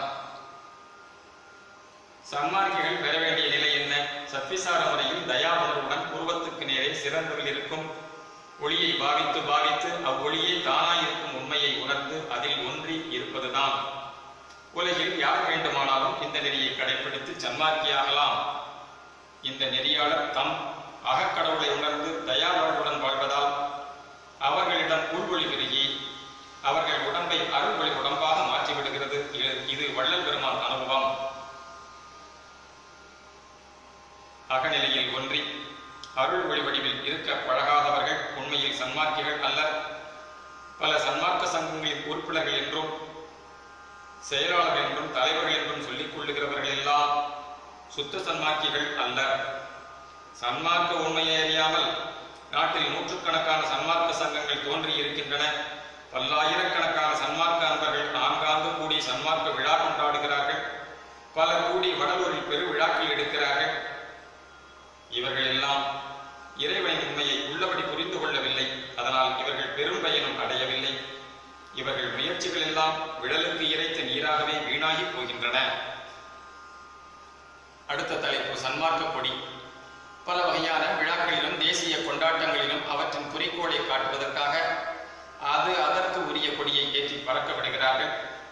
சன்மார்க்கிகள் பெற வேண்டிய நிலை என்ன சத்விசார முறையில் தயா உணர்வுடன் உருவத்துக்கு நேரே சிறந்தவில் இருக்கும் ஒளியை பாவித்து பாவித்து அவ்வொளியே தானாயிருக்கும் உண்மையை உணர்ந்து அதில் ஒன்றி இருப்பதுதான் உலகில் யார் வேண்டுமானாலும் இந்த நெறியை கடைபிடித்து சன்மார்க்கியாகலாம் இந்த நெறியாளர் தம் அகக்கடவுளை உணர்ந்து தயாவாழ்வுடன் வாழ்வதால் அவர்களிடம் உள்வொளி பெருகி அவர்கள் உடம்பை அருள்வழி உடம்பாக மாற்றிவிடுகிறது இது- இது வள்ளல் பெருமான் அனுபவம் அகநிலையில் ஒன்றி அருள் ஒளி வடிவில் இருக்க பழகாதவர்கள் உண்மையில் சன்மார்க்கிகள் அல்ல பல சன்மார்க்க சங்கங்களின் உறுப்பினர்கள் என்றும் செயலாளர்கள் என்றும் தலைவர்கள் என்றும் சொல்லிக் கொள்ளுகிறவர்கள் எல்லாம் சுத்த சன்மார்க்கிகள் அல்ல சன்மார்க்க உண்மையை அறியாமல் நாட்டில் நூற்றுக்கணக்கான சன்மார்க்க சங்கங்கள் தோன்றி இருக்கின்றன பல்லாயிரக்கணக்கான சன்மார்க்க அன்பர்கள் ஆங்காங்கு கூடி சன்மார்க்க விழா கொண்டாடுகிறார்கள் பலர் கூடி வடலூரில் பெரு விழாக்கள் எடுக்கிறார்கள் இவர்கள் எல்லாம் இறைவனின் உண்மையை உள்ளபடி புரிந்து கொள்ளவில்லை அதனால் இவர்கள் பெரும் பயனும் அடையவில்லை இவர்கள் முயற்சிகள் எல்லாம் விடலுக்கு இறைத்த நீராகவே வீணாகி போகின்றன அடுத்த தலைப்பு சன்மார்க்க கொடி பல வகையான விழாக்களிலும் தேசிய கொண்டாட்டங்களிலும் அவற்றின் குறிக்கோளை காட்டுவதற்காக அது அதற்கு உரிய கொடியை ஏற்றி பறக்க விடுகிறார்கள்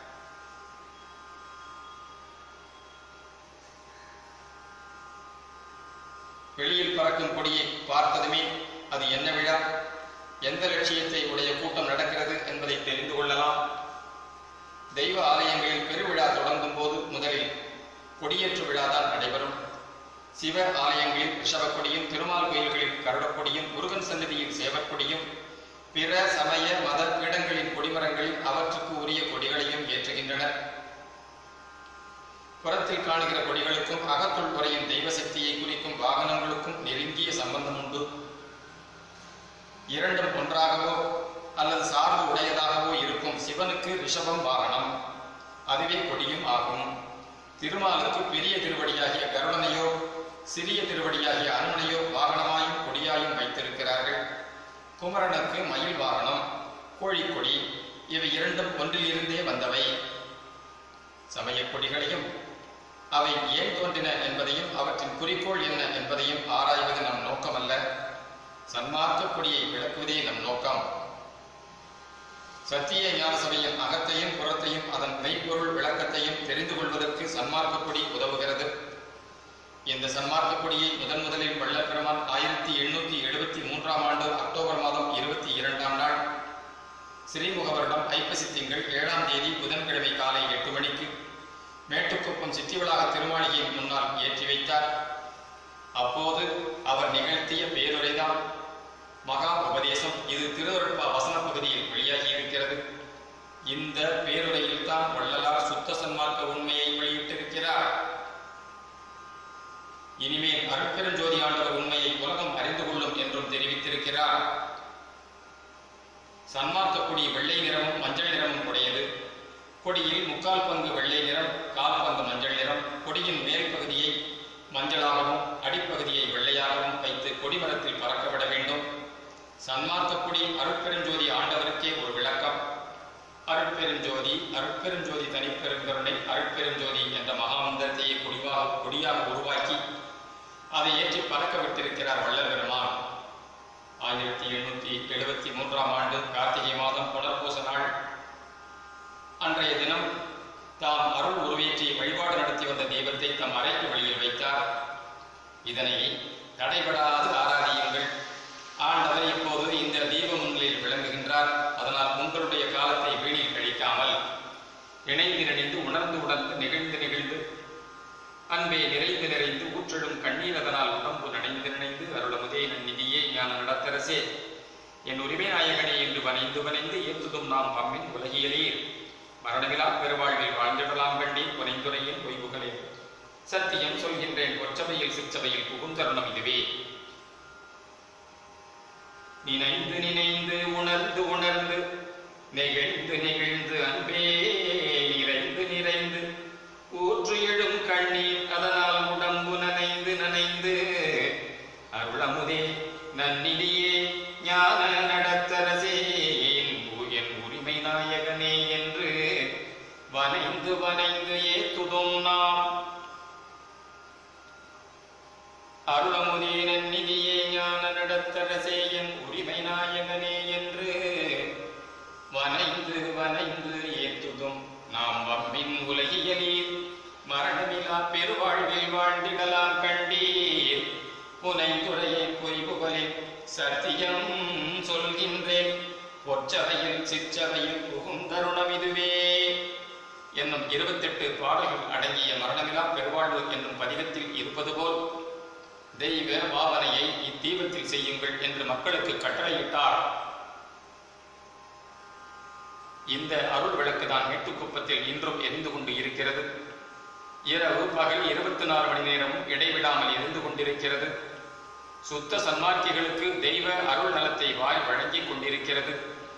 வெளியில் பறக்கும் கொடியை பார்த்ததுமே அது என்ன விழா எந்த லட்சியத்தை உடைய கூட்டம் நடக்கிறது என்பதை தெரிந்து கொள்ளலாம் தெய்வ ஆலயங்களில் பெருவிழா தொடங்கும் போது முதலில் கொடியேற்று விழாதான் நடைபெறும் சிவ ஆலயங்களில் ரிஷபக் கொடியும் திருமால் கோயில்களில் கருடக் கொடியும் முருகன் சன்னதியில் சேவற் கொடியும் பிற சமய மத பீடங்களின் கொடிமரங்களில் அவற்றுக்கு உரிய கொடிகளையும் ஏற்றுகின்றனர் புறத்தில் காணுகிற கொடிகளுக்கும் அகத்துள் உரையும் தெய்வ சக்தியை குறிக்கும் வாகனங்களுக்கும் நெருங்கிய சம்பந்தம் உண்டு இரண்டும் ஒன்றாகவோ அல்லது சார்பு உடையதாகவோ இருக்கும் சிவனுக்கு ரிஷபம் வாகனம் அதுவே கொடியும் ஆகும் திருமாலுக்கு பெரிய திருவடியாகிய கருடனையோ சிறிய திருவடியாகிய அருணனையோ வாகனமாயும் கொடியாயும் வைத்திருக்கிறார்கள் குமரனுக்கு மயில் வாகனம் கோழிக்கொடி இவை இரண்டும் ஒன்றிலிருந்தே வந்தவை சமயக் கொடிகளையும் அவை ஏன் தோன்றின என்பதையும் அவற்றின் குறிக்கோள் என்ன என்பதையும் ஆராய்வது நம் நோக்கமல்ல சன்மார்க்க கொடியை விளக்குவதே நம் நோக்கம் சத்திய ஞான சபையின் அகத்தையும் புறத்தையும் அதன் மெய்ப்பொருள் விளக்கத்தையும் தெரிந்து கொள்வதற்கு சன்மார்க்க கொடி உதவுகிறது இந்த சன்மார்க்க கொடியை முதன் முதலில் வள்ளற்பெருமான் ஆயிரத்தி எண்ணூத்தி எழுபத்தி மூன்றாம் ஆண்டு அக்டோபர் மாதம் இருபத்தி இரண்டாம் நாள் ஸ்ரீமுக வருடம் ஐப்பசி திங்கள் ஏழாம் தேதி புதன்கிழமை காலை எட்டு மணிக்கு மேட்டுக்குப்பம் சித்திவளாக திருமாளிகையின் முன்னால் ஏற்றி வைத்தார் அப்போது அவர் நிகழ்த்திய பேருரைதான் மகா உபதேசம் இது திருவருட்பா வசன பகுதியில் வெளியாகி இருக்கிறது இந்த பேருரையில் தான் வள்ளலார் சுத்த சன்மார்க்க உண்மையை வெளியிட்டிருக்கிறார் இனிமேல் அருட்பெருஞ்சோதி ஆண்டவர் உண்மையை உலகம் அறிந்து கொள்ளும் என்றும் தெரிவித்திருக்கிறார் சன்மார்க்க கொடி வெள்ளை நிறமும் மஞ்சள் நிறமும் உடையது கொடியில் முக்கால் பங்கு வெள்ளை நிறம் கால் பங்கு மஞ்சள் நிறம் கொடியின் மேல் பகுதியை மஞ்சளாகவும் அடிப்பகுதியை வெள்ளையாகவும் வைத்து கொடிமரத்தில் பறக்கவிட வேண்டும் சன்மார்க்க கொடி அருட்பெருஞ்சோதி ஆண்டவருக்கே ஒரு விளக்கம் அருட்பெருஞ்சோதி அருட்பெருஞ்சோதி தனிப்பெருங்கருணை அருட்பெருஞ்சோதி என்ற மகாமந்திரத்தையே கொடிவாக கொடியாக உருவாக்கி அதை ஏற்றி பறக்க விட்டிருக்கிறார் வள்ளல் பெருமான் ஆயிரத்தி எண்ணூத்தி எழுபத்தி மூன்றாம் ஆண்டு கார்த்திகை மாதம் புனர்பூச நாள் அன்றைய தினம் தாம் அருள் உருவேற்றி வழிபாடு நடத்தி வந்த தெய்வத்தை தம் அறைக்கு வெளியில் வைத்தார் இதனை தடைபடாது ஆராதியுங்கள் ஆண்டவர் இப்போது இந்த தீப முன்னிலையில் விளங்குகின்றார் அதனால் உங்களுடைய காலத்தை வீணில் கழிக்காமல் இணைந்து நினைந்து உணர்ந்து உணர்ந்து நிகழ்ந்து நிகழ்ந்து அன்பே நிறைந்து நிறைந்து ஊற்றெழும் கண்ணீர் அதனால் உடம்பு நனைந்து நினைந்து அருளமுதே நன்னிதியே ஞான நடத்தரசே என் உரிமை நாயகனே என்று வனைந்து வனைந்து ஏத்துதும் நாம் அம்மின் உலகியலீர் மரணமிலா பெருவாழ்வில் வாழ்ந்திடலாம் கண்டீர் புனைந்துரையின் பொய்புகளே சத்தியம் சொல்கின்றேன் பொற்சபையில் சிற்சபையில் புகுந்தருணம் இதுவே நினைந்து நினைந்து உணர்ந்து உணர்ந்து நெகிழ்ந்து நெகிழ்ந்து அன்பே நிறைந்து நிறைந்து ஊற்று எழும் கண்ணீர் அதனால் உடம்பு நனைந்து நனைந்து அருளமுதே நன்னிதியே ஞான நடத்தரசே என் உ- என் உரிமை நாயகனே என்று வனைந்து வனைந்து ஏத்துதும் நாம் அருளமுதே நன்னிதியே ஞான நடத்தரசே என் உரிமை நாயகனே என்று வனைந்து வனைந்து ஏத்துதும் நாம் வம்பின் உலகியலீர் மரணமிலா பெருவாழ்வில் வாழ்ந்திடலாம் கண்டீர் புனைந்துரையை பொய்புகளே சத்தியம் சொல்கின்றேன் பொற்சபையில் சிற்றவையில் புகும் தருணம் இதுவே என்னும் இருபத்தெட்டு பாடல்கள் அடங்கிய மரணமிலா பெருவாழ்வு என்னும் பதிகத்தில் இருப்பது போல் தெய்வ பாவனையை இத்தீபத்தில் செய்யுங்கள் என்று மக்களுக்கு கட்டளையிட்டார் இந்த அருள் விளக்கு தான் மேட்டுக்குப்பத்தில் இன்றும் எரிந்து கொண்டு இருக்கிறது இரவு பகல் இருபத்தி நாலு மணி நேரமும் இடைவிடாமல் இருந்து கொண்டிருக்கிறது சுத்த சன்மார்க்கிகளுக்கு தெய்வ அருள் நலத்தை வாய் வழங்கிக் கொண்டிருக்கிறது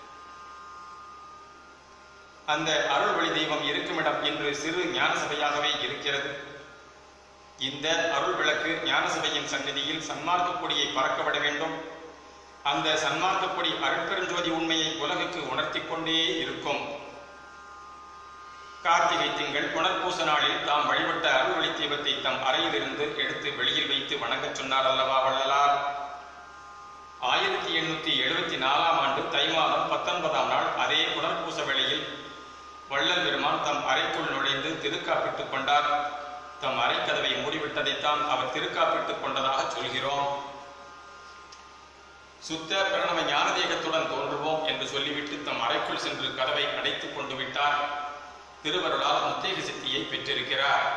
அந்த அருள் வழி தெய்வம் இருக்குமிடம் இன்று சிறு ஞான சபையாகவே இருக்கிறது இந்த அருள் விளக்கு ஞான சபையின் சந்நிதியில் சன்மார்க்க கொடியை பறக்கவிட வேண்டும் அந்த சன்மார்க்க கொடி அருட்பெருஞ்சோதி உண்மையை உலகுக்கு உணர்த்திக் கொண்டே இருக்கும் கார்த்திகை திங்கள் புனர்பூச நாளில் தாம் வழிபட்ட அருள்வழி தீபத்தை தம் அறையிலிருந்து எடுத்து வெளியில் வைத்து வணங்கச் சொன்னார் அல்லவா வள்ளலார் ஆயிரத்தி எண்ணூத்தி எழுபத்தி நாலாம் ஆண்டு தை மாதம் பத்தொன்பதாம் நாள் அதே புனர்பூச வேளையில் வள்ளல் பெருமான் தம் அறைக்குள் நுழைந்து திருக்காப்பிட்டுக் கொண்டார் தம் அறைக்கதவை மூடிவிட்டதைத்தான் அவர் திருக்காப்பிட்டுக் கொண்டதாக சொல்கிறோம் சுத்த பிரணவ ஞானதேகத்துடன் தோன்றுவோம் என்று சொல்லிவிட்டு தம் அறைக்குள் சென்று கதவை அடைத்துக் கொண்டு விட்டார் திருவருளால் முத்தேக சித்தியை பெற்றிருக்கிறார்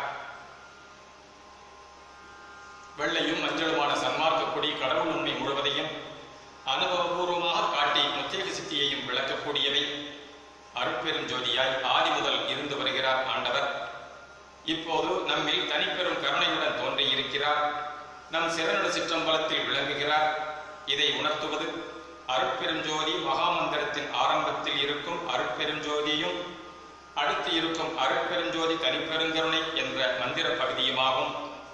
வெள்ளையும் மஞ்சளுமான சன்மார்க்க கொடி கடவுள் உண்மை முழுவதையும் அனுபவபூர்வமாக காட்டி முத்தேக சித்தியையும் விளக்கக்கூடியவை அருட்பெரும் ஜோதியாய் ஆதி முதல் இருந்து வருகிறார் ஆண்டவர் இப்போது நம்மில் தனிப்பெரும் கருணையுடன் தோன்றி இருக்கிறார் நம் சிறநடு சிற்றம்பலத்தில் விளங்குகிறார் இதை உணர்த்துவது அருட்பெருஞ்சோதி மகாமந்திரத்தின் ஆரம்பத்தில் இருக்கும் அருட்பெருஞ்சோதியும் அடுத்து இருக்கும் அருட்பெருஞ்சோதி தனிப்பெருங்கருணை என்ற மந்திர பகுதியுமாகும்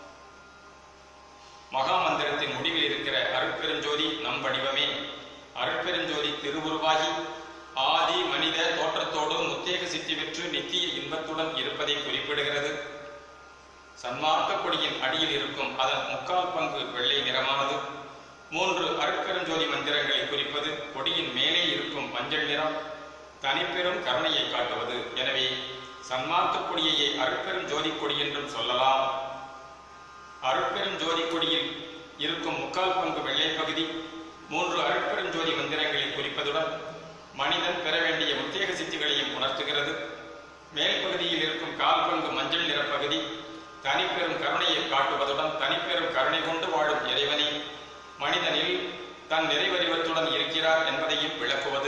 மகாமந்திரத்தின் முடிவில் இருக்கிற அருட்பெருஞ்சோதி நம் வடிவமே அருட்பெருஞ்சோதி திருவுருவாகி ஆதி மனித தோற்றத்தோடு முத்தேக சித்தி பெற்று நித்திய இன்பத்துடன் இருப்பதை குறிப்பிடுகிறது சன்மார்க்க கொடியின் அடியில் இருக்கும் அதன் முக்கால் பங்கு வெள்ளை நிறமானது மூன்று அருட்பெருஞ்சோதி மந்திரங்களை குறிப்பது கொடியின் மேலே இருக்கும் மஞ்சள் நிறம் தனிப்பெரும் கருணையை காட்டுவது எனவே சன்மார்க்க கொடியையே அருட்பெரும் ஜோதி கொடி என்றும் சொல்லலாம் அருட்பெரும் ஜோதி கொடியில் இருக்கும் முக்கால் பங்கு வெள்ளை பகுதி மூன்று அருட்பெரும் ஜோதி மந்திரங்களை குறிப்பதுடன் மனிதன் பெற வேண்டிய உத்தேக சித்திகளையும் உணர்த்துகிறது மேல் பகுதியில் இருக்கும் கால் பங்கு மஞ்சள் நிற பகுதி தனிப்பெரும் கருணையை காட்டுவதுடன் தனிப்பெரும் கருணை கொண்டு வாழும் இறைவனை மனிதனில் தன் நிறைவறிவத்துடன் இருக்கிறார் என்பதையும் விளக்குவது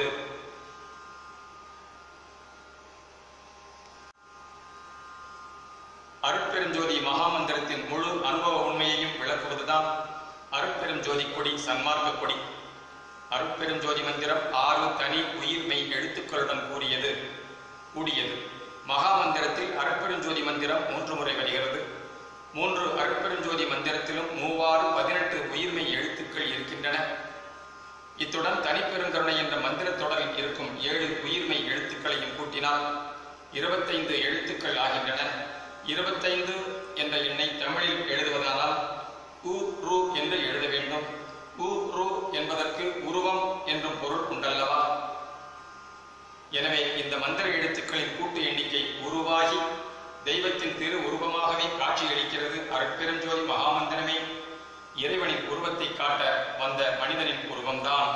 அருட்பெருஞ்சோதி மகாமந்திரத்தின் முழு அனுபவ உண்மையையும் விளக்குவதுதான் அருட்பெருஞ்சோதி கொடி சன்மார்க்க கொடி அருட்பெருஞ்சோதி மந்திரம் ஆறு தனி உயிர் மெய் எழுத்துக்களுடன் கூடியது கூடியது மகாமந்திரத்தில் அருட்பெருஞ்சோதி மந்திரம் மூன்று முறை வருகிறது மூன்று அருட்பெருஞ்சோதி மந்திரத்திலும் மூவாறு பதினெட்டு உயிர்மெய் எழுத்துக்கள் இருக்கின்றன இத்துடன் தனிப்பெருங்கருணை என்ற மந்திரத் தொடரில் இருக்கும் ஏழு உயிர்மெய் எழுத்துக்களையும் கூட்டினால் இருபத்தைந்து எழுத்துக்கள் ஆகின்றன இருபத்தைந்து என்ற எண்ணை தமிழில் எழுதுவதானால் உ ரு என்று எழுத வேண்டும் உ ரு என்பதற்கு உருவம் என்றும் பொருள் உண்டல்லவா எனவே இந்த மந்திர எழுத்துக்களின் கூட்டு எண்ணிக்கை உருவாகி தெய்வத்தின் திரு உருவமாகவே காட்சியளிக்கிறது அருட்பெருஞ்சோதி மகாமந்திரமே இறைவனின் உருவத்தை காட்ட வந்த மனிதனின் உருவம்தான்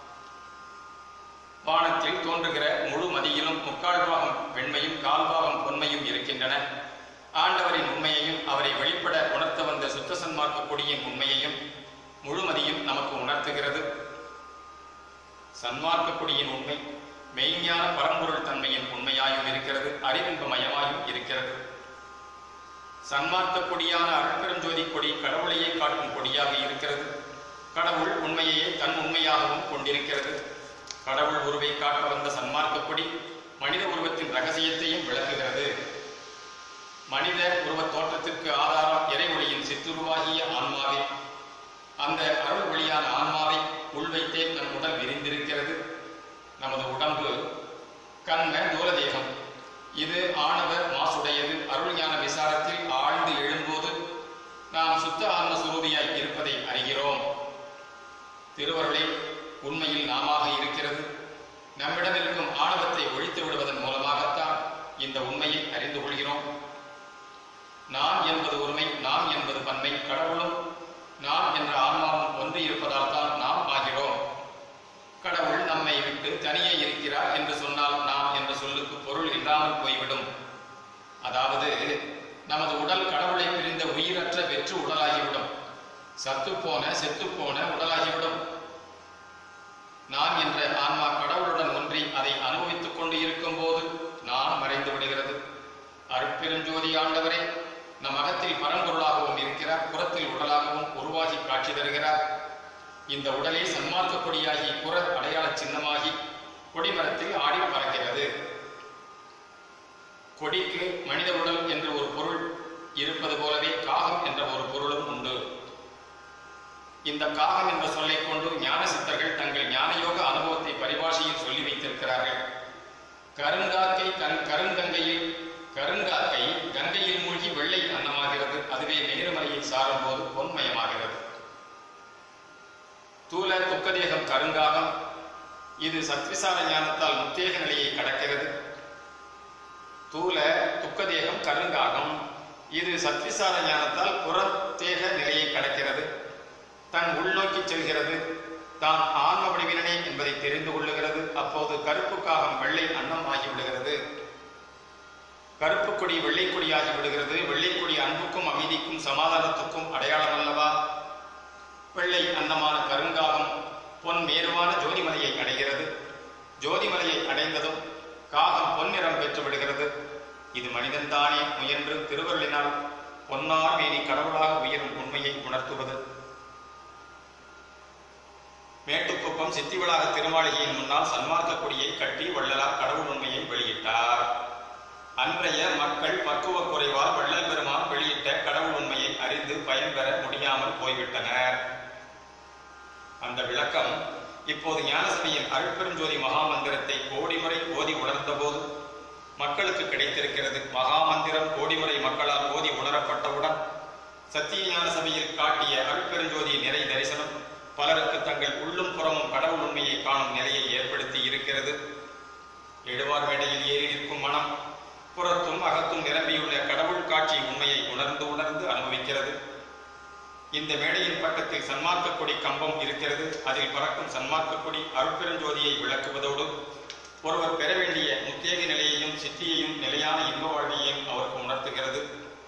வானத்தில் தோன்றுகிற முழு மதியிலும் முக்கால் பாகம் வெண்மையும் கால்பாகம் பொன்மையும் இருக்கின்றன ஆண்டவரின் உண்மையையும் அவரை வெளிப்பட உணர்த்த வந்த சுத்த சன்மார்க்க கொடியின் உண்மையையும் முழுமதியும் நமக்கு உணர்த்துகிறது சன்மார்க்க கொடியின் உண்மை மெய்ஞான பரம்பொருள் தன்மையின் உண்மையாயும் இருக்கிறது அறிவின்பமயமாயும் இருக்கிறது சன்மார்க்க கொடியான அருட்பெருஞ்சோதி கொடி கடவுளையே காட்டும் கொடியாக இருக்கிறது கடவுள் உண்மையையே தன் உண்மையாகவும் கொண்டிருக்கிறது கடவுள் உருவை காட்ட வந்த சன்மார்க்க கொடி மனித உருவத்தின் ரகசியத்தையும் விளக்குகிறது மனித உருவத் தோற்றத்திற்கு ஆதாரம் இறைவொளியின் சித்துருவாகிய ஆன்மாவே அந்த அருள் ஒளியான ஆன்மாவை உள்வைத்தே நம் உடல் விரிந்திருக்கிறது நமது உடம்பு கண்ம தூரதேகம் இது ஆணவ மாசுடையது அருள் ஞான விசாரத்தில் ஆழ்ந்து எழும்போது நாம் சுத்த ஆன்ம சுரூபியாய் இருப்பதை அறிகிறோம் திருவருளை உண்மையில் நாமாக இருக்கிறது நம்மிடம் இருக்கும் ஆணவத்தை ஒழித்து விடுவதன் மூலமாகத்தான் இந்த உண்மையை அறிந்து கொள்கிறோம் நான் என்பது உரிமை நாம் என்பது பன்மை கடவுளும் நான் என்ற ஆன்மாவும் ஒன்று இருப்பதால் தான் நாம் ஆகிறோம் கடவுள் நம்மை விட்டு தனியே இருக்கிறார் என்று சொன்னால் நாம் என்ற சொல்லுக்கு பொருள் இல்லாமல் போய்விடும் அதாவது நமது உடல் கடவுளை பிரிந்த உயிரற்ற வெற்று உடலாகிவிடும் சத்துப்போன செத்துப்போன உடலாகிவிடும் நான் என்ற ஆன்மா கடவுளுடன் ஒன்றி அதை அனுபவித்துக் கொண்டு இருக்கும் போது நான் மறைந்து விடுகிறது அருட்பெருஞ்சோதி ஆண்டவரே நம் அகத்தில் பரம்பொருளாகவும் இருக்கிறார் புறத்தில் உடலாகவும் உருவாகி காட்சி தருகிறார் இந்த உடலே சன்மார்க்க கொடியாகி புற அடையாள சின்னமாகி கொடிமரத்தில் ஆடி பறக்கிறது கொடிக்கு மனித உடல் என்று ஒரு பொருள் இருப்பது போலவே காகம் என்ற ஒரு பொருளும் உண்டு இந்த காகம் என்ற சொல்லைக் கொண்டு ஞான சித்தர்கள் தங்கள் ஞானயோக அனுபவத்தை பரிபாஷையில் சொல்லி வைத்திருக்கிறார்கள் கருங்காக்கை கண் கருங்கங்கையில் கருங்காக்கை கங்கையில் மூழ்கி வெள்ளை அன்னமாகிறது அதுவே நேர்மறையை சாரும்போது பொன்மயமாகிறது தூல துக்கதேகம் கருங்காகம் இது சத்விசார ஞானத்தால் முத்தேக நிலையை கடக்கிறது தூல துக்கதேகம் கருங்காகம் இது சத்விசார ஞானத்தால் புறத்தேக நிலையை கடக்கிறது தன் உள்நோக்கி செல்கிறது தான் ஆன்ம வடிவினனே என்பதை தெரிந்து கொள்ளுகிறது அப்போது கருப்பு காகம் வெள்ளை அன்னம் ஆகிவிடுகிறது கருப்பு கொடி வெள்ளை கொடியாகி விடுகிறது வெள்ளை கொடி அன்புக்கும் அமைதிக்கும் சமாதானத்துக்கும் அடையாளம் அல்லவா வெள்ளை அன்னமான கருங்காகம் பொன் மேருவான ஜோதிமலையை அடைகிறது ஜோதிமலையை அடைந்ததும் காகம் பொன்னிறம் பெற்று விடுகிறது இது மனிதன்தானே முயன்று திருவருளினால் பொன்னார் மேனி கடவுளாக உயரும் உண்மையை உணர்த்துவது மேட்டுக்குப்பம் சித்திவளாக திருமாளிகையின் முன்னால் சன்மார்க்க கொடியை கட்டி வள்ளலார் கடவுள் உண்மையை வெளியிட்டார் அன்றைய மக்கள் பக்குவ குறைவால் வள்ளல் பெருமான் வெளியிட்ட கடவுள் உண்மையை அறிந்து பயன்பெற முடியாமல் போய்விட்டனர் அந்த விளக்கம் இப்போது ஞானசபையின் அருட்பெருஞ்சோதி மகாமந்திரத்தை கோடிமுறை ஓதி உணர்ந்தபோது மக்களுக்கு கிடைத்திருக்கிறது மகாமந்திரம் கோடிமுறை மக்களால் ஓதி உணரப்பட்டவுடன் சத்திய ஞான சபையில் காட்டிய அருட்பெருஞ்சோதி நிறை தரிசனம் பலருக்கு தங்கள் உள்ளும் புறமும் கடவுள் உண்மையை காணும் நிலையை ஏற்படுத்தி இருக்கிறது எழுவார் மேடையில் ஏறி நிற்கும் மனம் புறத்தும் அகத்தும் நிரம்பியுள்ள கடவுள் காட்சி உண்மையை உணர்ந்து உணர்ந்து அனுபவிக்கிறது இந்த மேடையின் பக்கத்தில் சன்மார்க்க கொடி கம்பம் இருக்கிறது அதில் பறக்கும் சன்மார்க்க கொடி அருட்பெருஞ்சோதியை விளக்குவதோடு ஒருவர் பெற வேண்டிய முத்தேக நிலையையும் சித்தியையும் நிலையான இன்ப வாழ்வையும் அவருக்கு உணர்த்துகிறது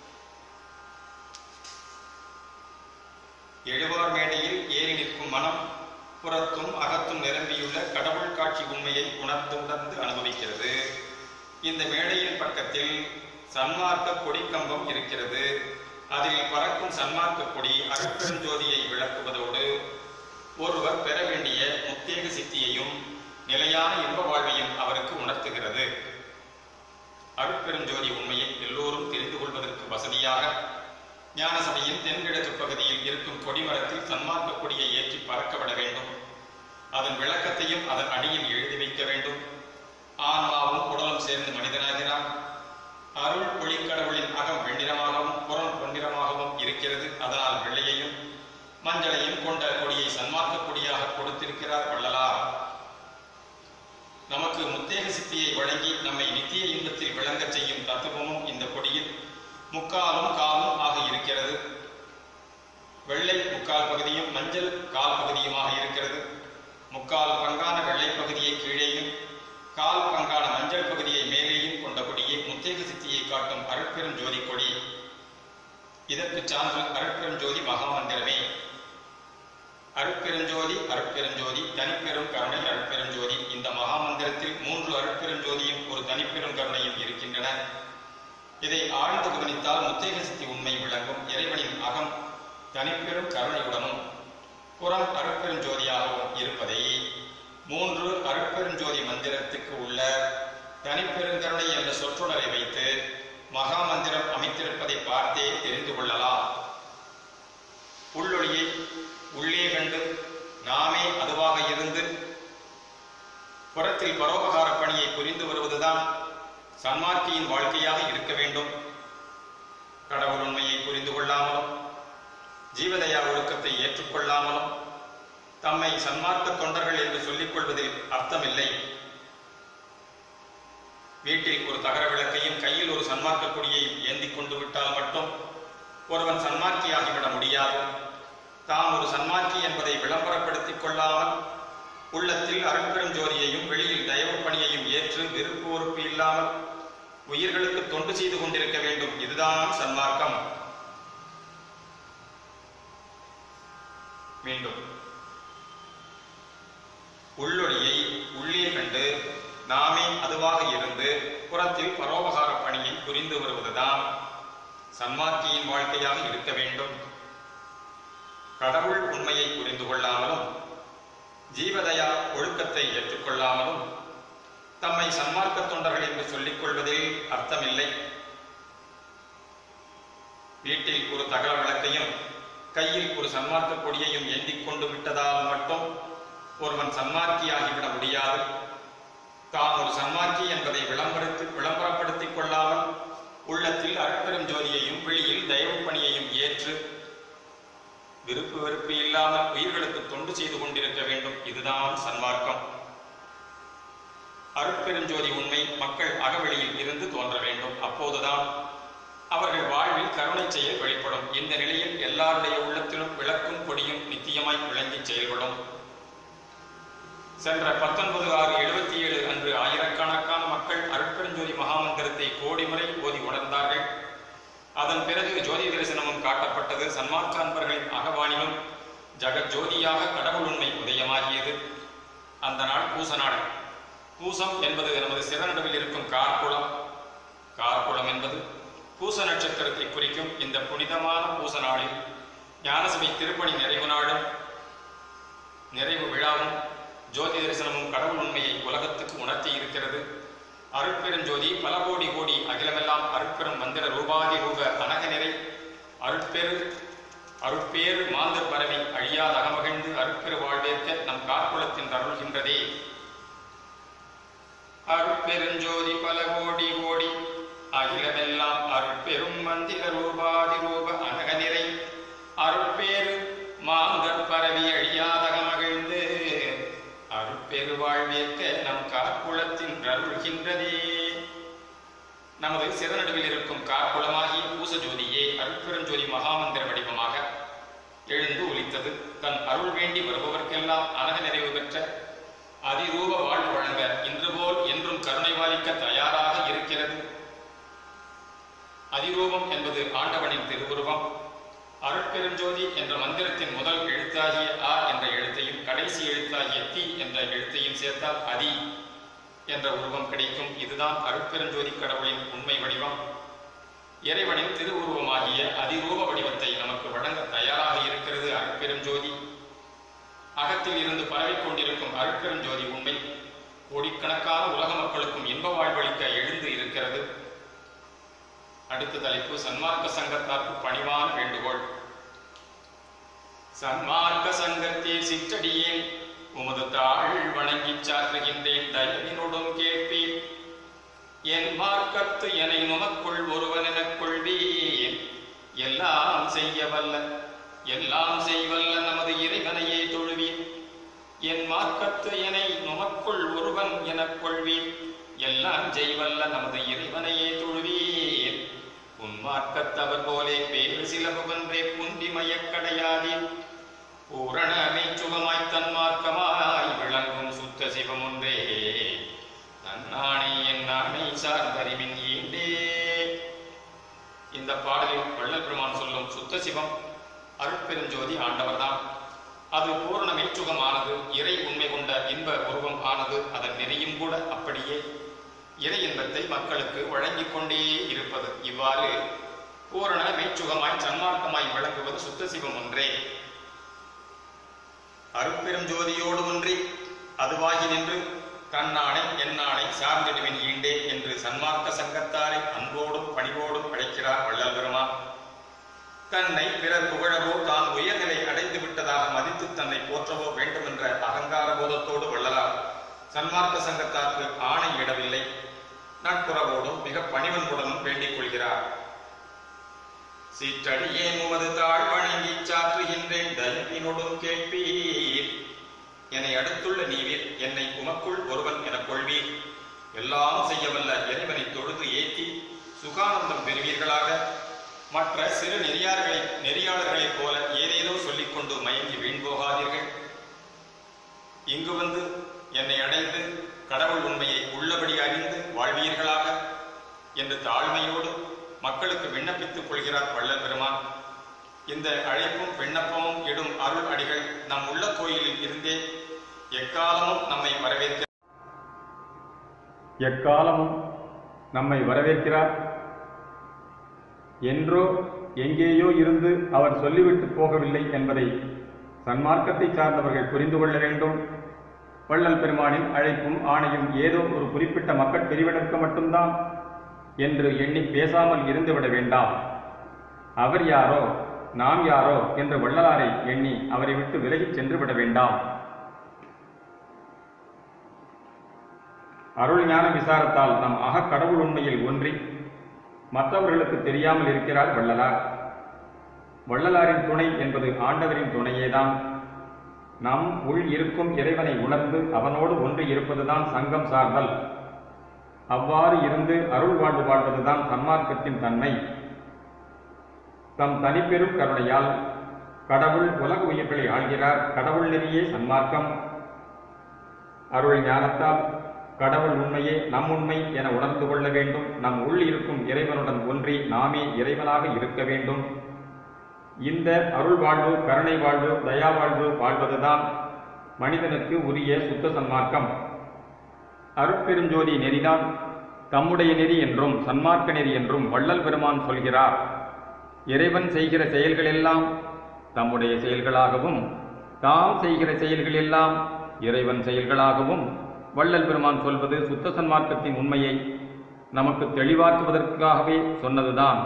எழுவார் மேடையில் ஏறி நிற்கும் மனம் புறத்தும் அகத்தும் நிரம்பியுள்ள கடவுள் காட்சி உண்மையை உணர்ந்து உணர்ந்து அனுபவிக்கிறது இந்த மேடையின் பக்கத்தில் சன்மார்க்க கொடிக்கம்பம் இருக்கிறது அதில் பறக்கும் சன்மார்க்க கொடி அருட்பெருஞ்சோதியை விளக்குவதோடு ஒருவர் பெற வேண்டிய முத்தேக சித்தியையும் நிலையான இன்ப வாழ்வையும் அவருக்கு உணர்த்துகிறது அருட்பெருஞ்சோதி உண்மையை எல்லோரும் தெரிந்து கொள்வதற்கு வசதியாக ஞானசபையின் தென்கிழக்கு பகுதியில் இருக்கும் கொடிமரத்தில் சன்மார்க்க கொடியை ஏற்றி பறக்கப்பட வேண்டும் அதன் விளக்கத்தையும் அதன் அடியில் எழுதி வைக்க வேண்டும் ஆன்மாவும் உடலும் சேர்ந்து மனிதனாகிறான் அருள் ஒளிக்கடவுளின் அகம் வெண்ணிறமாகவும் புறம் பொன்னிறமாகவும் இருக்கிறது அதனால் வெள்ளையையும் மஞ்சளையும் கொண்ட கொடியை சன்மார்க்க கொடியாக கொடுத்திருக்கிறார் வள்ளலார் நமக்கு முத்தேக சித்தியை வழங்கி நம்மை நித்திய இன்பத்தில் விளங்கச் செய்யும் தத்துவமும் இந்த கொடியில் முக்காலும் காலும் ஆக இருக்கிறது வெள்ளை முக்கால் பகுதியும் மஞ்சள் கால் பகுதியுமாக இருக்கிறது முக்கால் பங்கான வெள்ளை பகுதியை கீழேயும் கால் பங்கான மஞ்சள் பகுதியை மேலேயும் கொண்ட கொடியே முத்தேக சித்தியை காட்டும் அருட்பெரும் ஜோதி கொடி இதற்கு சான்று அருட்பெரும் ஜோதி மகாமந்திரமே அருட்பெருஞ்சோதி அருட்பெருஞ்சோதி தனிப்பெரும் கருணை அருட்பெருஞ்சோதி இந்த மகாமந்திரத்தில் மூன்று அருட்பெருஞ்சோதியும் ஒரு தனிப்பெரும் கருணையும் இருக்கின்றன இதை ஆழ்ந்து கவனித்தால் முத்தேக சித்தி உண்மை விளங்கும் இறைவனின் அகம் தனிப்பெரும் கருணையுடனும் புறம் அருட்பெருஞ்சோதியாகவும் இருப்பதை மூன்று அருட்பெருஞ்சோதி மந்திரத்துக்கு உள்ள தனிப்பெருங்கருணை என்ற சொற்றொடரை வைத்து மகாமந்திரம் அமைத்திருப்பதை பார்த்தே தெரிந்து கொள்ளலாம் உள்ளொளியை உள்ளே கண்டு நாமே அதுவாக இருந்து புறத்தில் பரோபகார பணியை புரிந்து வருவதுதான் சன்மார்க்கியின் வாழ்க்கையாக இருக்க வேண்டும் கடவுள் உண்மையை புரிந்து கொள்ளாமலும் ஜீவதயா ஒழுக்கத்தை ஏற்றுக்கொள்ளாமலும் தம்மை சன்மார்க்க தொண்டர்கள் என்று சொல்லிக் கொள்வதில் அர்த்தமில்லை வீட்டில் ஒரு தகர விளக்கையும் கையில் ஒரு சன்மார்க்க கொடியையும் ஏந்திக் கொண்டு விட்டால் மட்டும் ஒருவன் சன்மார்க்கியாகிவிட முடியாது தாம் ஒரு சன்மார்க்கி என்பதை விளம்பரப்படுத்திக் கொள்ளாமல் உள்ளத்தில் அருட்பெரும் ஜோதியையும் வெளியில் தயவு பணியையும் ஏற்று விருப்பு உறுப்பு இல்லாமல் உயிர்களுக்கு தொண்டு செய்து கொண்டிருக்க வேண்டும் இதுதான் சன்மார்க்கம் மீண்டும் உள்ளொளியை உள்ளே கண்டு நாமே அதுவாக இருந்து புறத்தில் பரோபகார பணியை புரிந்து வருவதுதான் சன்மார்க்கியின் வாழ்க்கையாக இருக்க வேண்டும் கடவுள் உண்மையை புரிந்து கொள்ளாமலும் ஜீவதயா ஒழுக்கத்தை ஏற்றுக்கொள்ளாமலும் தம்மை சன்மார்க்க தொண்டர்கள் என்று சொல்லிக் கொள்வதில் அர்த்தமில்லை வீட்டில் ஒரு தகவ விளக்கையும் கையில் ஒரு சன்மார்க்க கொடியையும் ஏந்திக் கொண்டு விட்டதால் மட்டும் ஒருவன் சன்மார்க்கியாகிவிட முடியாது தாம் ஒரு சன்மார்க்கி என்பதை விளம்பரத்து விளம்பரப்படுத்திக் கொள்ளாமல் உள்ளத்தில் அருட்பெரும் ஜோதியையும் வெளியில் தயவு பணியையும் ஏற்று விருப்பு வெறுப்பு இல்லாமல் உயிர்களுக்கு தொண்டு செய்து கொண்டிருக்க வேண்டும் இதுதான் சன்மார்க்கம் அருட்பெருஞ்சோதி உண்மை மக்கள் அகவெளியில் இருந்து தோன்ற வேண்டும் அப்போதுதான் அவர்கள் வாழ்வில் கருணை செயல் வெளிப்படும் இந்த நிலையில் எல்லாருடைய உள்ளத்திலும் விளக்கும் கொடியும் நித்தியமாய் விளங்கி செயல்படும் சென்ற பத்தொன்பது ஆறு எழுபத்தி ஏழு அன்று ஆயிரக்கணக்கான மக்கள் அருட்பெருஞ்சோதி மகாமந்திரத்தை கோடி முறை ஓதி உணர்ந்தார்கள் அதன் பிறகு ஜோதி தரிசனமும் காட்டப்பட்டது சன்மார்க்க அன்பர்களின் அகவானிலும் ஜெகஜோதியாக கடவுள் உண்மை உதயமாகியது அந்த நாள் பூச நாள் பூசம் என்பது நமது சிறநடுவில் இருக்கும் கார்குளம் கார்குளம் என்பது பூச நட்சத்திரத்தை குறிக்கும் இந்த புனிதமான பூச நாளில் ஞானசபை திருப்பணி நிறைவு நாளும் நிறைவு விழாவும் ஜோதி தரிசனமும் கடவுள் உண்மையை உலகத்துக்கு உணர்த்தி இருக்கிறது அருட்பெருஞ்சோதி பல கோடி கோடி அகிலமெல்லாம் அருட்பெரும் மந்திர ரூபாதி ரூப அனக நிறை அருட்பெரு அருட்பேறு மாந்தர் பரவி அழியாத அகமகிழ்ந்து அருட்பெரு வாழ்வேற்க நம் கார்குலத்தின் அருள்கின்றதே அருட்பெருஞ்சோதி பல கோடி கோடி அகிலமெல்லாம் அருட்பெரும் மந்திர ரூபாதி ரூப அனக நிறை அருட்பேறு மாந்தர் பரவி அழியாதக மகிழ்ந்து அருட்பெரு வாழ்வேற்க நம் கார்குலத்தின் அருள்கின்றதே நமது சிறநடுவில் இருக்கும் கார்குலமாகிய பூச ஜோதியே அருட்பெருஞ்சோதி மகாமந்திர வடிவமாக எழுந்து ஒலித்தது தன் அருள் வேண்டி வருபவர்க்கெல்லாம் அனக நிறைவு பெற்ற அதிரூப வாழ்வு வழங்க இன்று போல் என்றும் கருணை பாலிக்க தயாராக இருக்கிறது அதிரூபம் என்பது ஆண்டவனின் திருவுருவம் அருட்பெருஞ்சோதி என்ற மந்திரத்தின் முதல் எழுத்தாகிய ஆ என்ற எழுத்தையும் கடைசி எழுத்தாகிய தி என்ற எழுத்தையும் சேர்த்தால் அதி என்ற உருவம் கிடைக்கும் இதுதான் அருட்பெருஞ்சோதி கடவுளின் உண்மை வடிவம் இறைவனின் திருவுருவமாகிய அதிரூப வடிவத்தை நமக்கு வழங்க தயாராக இருக்கிறது அருட்பெருஞ்சோதி அகத்தில் இருந்து பரவிக் கொண்டிருக்கும் அருட்பெருஞ்சோதி உண்மை கோடிக்கணக்கான உலக மக்களுக்கும் இன்ப வாழ்வளிக்க எழுந்து இருக்கிறது அடுத்த தலைப்பு சன்மார்க்க சங்கத்தார்க்கு பணிவான வேண்டுகோள் சன்மார்க்க சங்கத்தில் சிற்றடியேன் உமது தாழ் வணங்கிச் சாற்றுகின்றேன் தயவினோடும் கேட்பீர் என் மார்க்கத்து எனை நுமக்குள் ஒருவன் எனக் கொள்வீர் எல்லாம் செய்ய வல்ல எல்லாம் செய்வல்ல நமது இறைவனையே தொழுவீர் என் மார்க்கத்து எனை நுமக்குள் ஒருவன் எனக் கொள்வீர் எல்லாம் செய்வல்ல நமது இறைவனையே தொழுவீர் உன் மார்க்கத்தவர் போலே பேரு சிலபவன்றே புந்தி மயக்கடையாதே பூரண மெய்ச்சுகமாய் தன் மார்க்கமாய் விளங்கும் சுத்த சிவம் ஒன்றே தன்னானை என் நாணை சார்ந்தறிவின் ஈண்டே இந்த பாடலில் வள்ளல் பெருமான் சொல்லும் சுத்த சிவம் அருட்பெருஞ்சோதி ஆண்டவர்தான் அது பூரண மெய்ச்சுகமானது இறை உண்மை கொண்ட இன்ப உருவம் ஆனது அதன் நெறியும் கூட அப்படியே இறை இன்பத்தை மக்களுக்கு வழங்கிக் கொண்டே இருப்பது இவ்வாறு பூரண மெய்ச்சுகமாய் சன்மார்க்கமாய் விளங்குவது சுத்த சிவம் ஒன்றே அருட்பெரும் ஜோதியோடு ஒன்றி அதுவாகி நின்று தன்னானை என்னானை சார்ந்திடுவின் ஈண்டே என்று சன்மார்க்க சங்கத்தாரை அன்போடும் பணிவோடும் அழைக்கிறார் வள்ளல் பெருமான் தன்னை பிறர் புகழவோ தான் உயர்நிலை அடைந்து விட்டதாக மதித்து தன்னை போற்றவோ வேண்டுமென்ற அகங்கார போதத்தோடு வள்ளலார் சன்மார்க்க சங்கத்தாருக்கு ஆணை இடவில்லை நட்புறவோடும் மிக பணிவன்புடனும் வேண்டிக் கொள்கிறார் சிற்றடியே உமது தாழ் வணங்கி சாற்றுகின்றேன் தயவினோடும் கேட்பீர் என்னை அடுத்துள்ள நீவீர் என்னை உமக்குள் ஒருவன் எனக் கொள்வீர் எல்லாம் செய்யவல்ல இறைவனை தொழுது ஏத்தி சுகானந்தம் பெறுவீர்களாக மற்ற சிறு நெறியார்களை நெறியாளர்களைப் போல ஏதேதோ சொல்லிக்கொண்டு மயங்கி வீண் போகாதீர்கள் இங்கு வந்து என்னை அடைந்து கடவுள் உண்மையை உள்ளபடி அறிந்து வாழ்வீர்களாக என்று தாழ்மையோடு மக்களுக்கு விண்ணப்பித்துக் கொள்கிறார் வள்ளல் பெருமான் இந்த அழைப்பும் விண்ணப்பமும் இடும் அருள் அடிகள் நம் உள்ள கோயிலில் இருந்தே எக்காலமும் நம்மை வரவேற்க எக்காலமும் நம்மை வரவேற்கிறார் என்றோ எங்கேயோ இருந்து அவர் சொல்லிவிட்டு போகவில்லை என்பதை சன்மார்க்கத்தை சார்ந்தவர்கள் புரிந்து கொள்ள வேண்டும் வள்ளல் பெருமானின் அழைப்பும் ஆணையும் ஏதோ ஒரு குறிப்பிட்ட மக்கள் பிரிவினருக்கு மட்டும்தான் என்று எண்ணி பேசாமல் இருந்துவிட வேண்டாம் அவர் யாரோ நாம் யாரோ என்று வள்ளலாரை எண்ணி அவரை விட்டு விலகிச் சென்று விட வேண்டாம் அருள் ஞான விசாரத்தால் நம் அகக் கடவுள் உண்மையில் ஒன்றி மற்றவர்களுக்கு தெரியாமல் இருக்கிறார் வள்ளலார் வள்ளலாரின் துணை என்பது ஆண்டவரின் துணையேதான் நம் உள் இருக்கும் இறைவனை உணர்ந்து அவனோடு ஒன்று இருப்பதுதான் சங்கம் சார்தல் அவ்வாறு இருந்து அருள் வாழ்வு வாழ்வதுதான் சன்மார்க்கத்தின் தன்மை தம் தனிப்பெரும் கருணையால் கடவுள் உலக உயிர்களை ஆள்கிறார் கடவுள் நெறியே சன்மார்க்கம் அருள் ஞானத்தால் கடவுள் உண்மையே நம் உண்மை என உணர்ந்து கொள்ள வேண்டும் நம் உள் இருக்கும் இறைவனுடன் ஒன்றி நாமே இறைவனாக இருக்க வேண்டும் இந்த அருள் வாழ்வு கருணை வாழ்வு தயா வாழ்வு வாழ்வதுதான் மனிதனுக்கு உரிய சுத்த சன்மார்க்கம் அருட்பெருஞ்சோதி நெறிதான் தம்முடைய நெறி என்றும் சன்மார்க்க நெறி என்றும் வள்ளல் பெருமான் சொல்கிறார் இறைவன் செய்கிற செயல்களெல்லாம் தம்முடைய செயல்களாகவும் தாம் செய்கிற செயல்கள் எல்லாம் இறைவன் செயல்களாகவும் வள்ளல் பெருமான் சொல்வது சுத்த சன்மார்க்கத்தின் உண்மையை நமக்கு தெளிவாக்குவதற்காகவே சொன்னதுதான்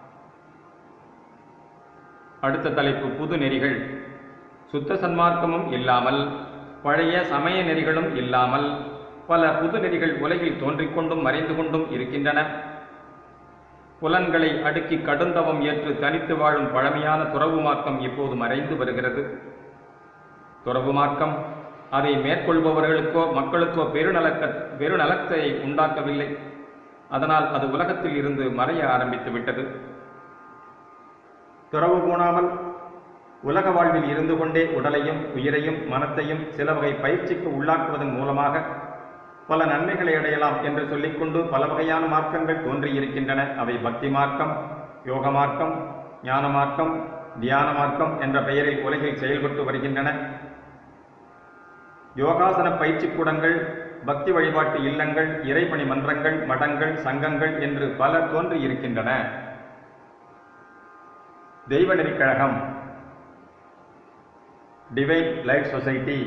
அடுத்த தலைப்பு புது நெறிகள் சுத்த சன்மார்க்கமும் இல்லாமல் பழைய சமய நெறிகளும் இல்லாமல் பல புது நெறிகள் உலகில் தோன்றிக் கொண்டும் மறைந்து கொண்டும் இருக்கின்றன புலன்களை அடுக்கி கடுந்தவம் ஏற்று தனித்து வாழும் பழமையான துறவு மார்க்கம் இப்போது மறைந்து வருகிறது துறவு மார்க்கம் அதை மேற்கொள்பவர்களுக்கோ மக்களுக்கோ பெருநலக்க பெருநலத்தை உண்டாக்கவில்லை அதனால் அது உலகத்தில் இருந்து மறைய ஆரம்பித்து விட்டது துறவு போனாமல் உலக வாழ்வில் இருந்து கொண்டே உடலையும் உயிரையும் மனத்தையும் சில வகை பயிற்சிக்கு உள்ளாக்குவதன் மூலமாக பல நன்மைகளை அடையலாம் என்று சொல்லிக்கொண்டு பல வகையான மார்க்கங்கள் தோன்றியிருக்கின்றன அவை பக்தி மார்க்கம் யோக மார்க்கம் ஞான மார்க்கம் தியான மார்க்கம் என்ற பெயரில் உலகில் செயல்பட்டு வருகின்றன யோகாசன பயிற்சி கூடங்கள் பக்தி வழிபாட்டு இல்லங்கள் இறைப்பணி மன்றங்கள் மடங்கள் சங்கங்கள் என்று பல தோன்றி இருக்கின்றன தெய்வ நெறிக்கழகம் டிவைன் லைட் சொசைட்டி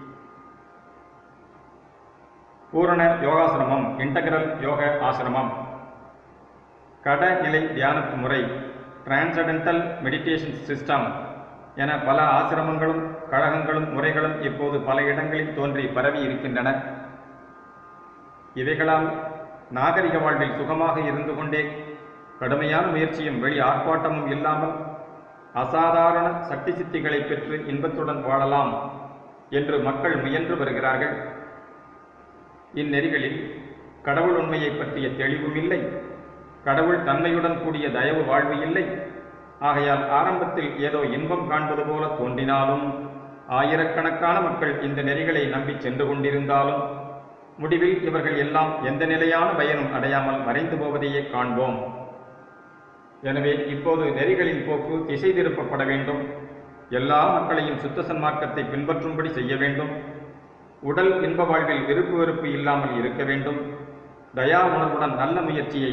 பூரண யோகாசிரமம் இன்டகிரல் யோக ஆசிரமம் கடநிலை தியானத்து முறை டிரான்சடென்டல் மெடிடேஷன் சிஸ்டம் என பல ஆசிரமங்களும் கழகங்களும் முறைகளும் இப்போது பல இடங்களில் தோன்றி பரவி இருக்கின்றன இவைகளால் நாகரிக வாழ்வில் சுகமாக இருந்து கொண்டே கடுமையான முயற்சியும் வெளி ஆர்ப்பாட்டமும் இல்லாமல் அசாதாரண சக்தி சித்திகளை பெற்று இன்பத்துடன் வாழலாம் என்று மக்கள் முயன்று வருகிறார்கள் இந்நெறிகளில் கடவுள் உண்மையை பற்றிய தெளிவும் இல்லை கடவுள் தன்மையுடன் கூடிய தயவு வாழ்வு இல்லை ஆகையால் ஆரம்பத்தில் ஏதோ இன்பம் காண்பது போல தோன்றினாலும் ஆயிரக்கணக்கான மக்கள் இந்த நெறிகளை நம்பி சென்று கொண்டிருந்தாலும் முடிவில் இவர்கள் எல்லாம் எந்த நிலையான பயனும் அடையாமல் மறைந்து போவதையே காண்போம் எனவே இப்போது நெறிகளின் போக்கு திசை திருப்பப்பட வேண்டும் எல்லா மக்களையும் சுத்த சன்மார்க்கத்தை பின்பற்றும்படி செய்ய வேண்டும் உடல் இன்ப வாழ்வில் விருப்பு வெறுப்பு இல்லாமல் இருக்க வேண்டும் தயா உணர்வுடன் நல்ல முயற்சியை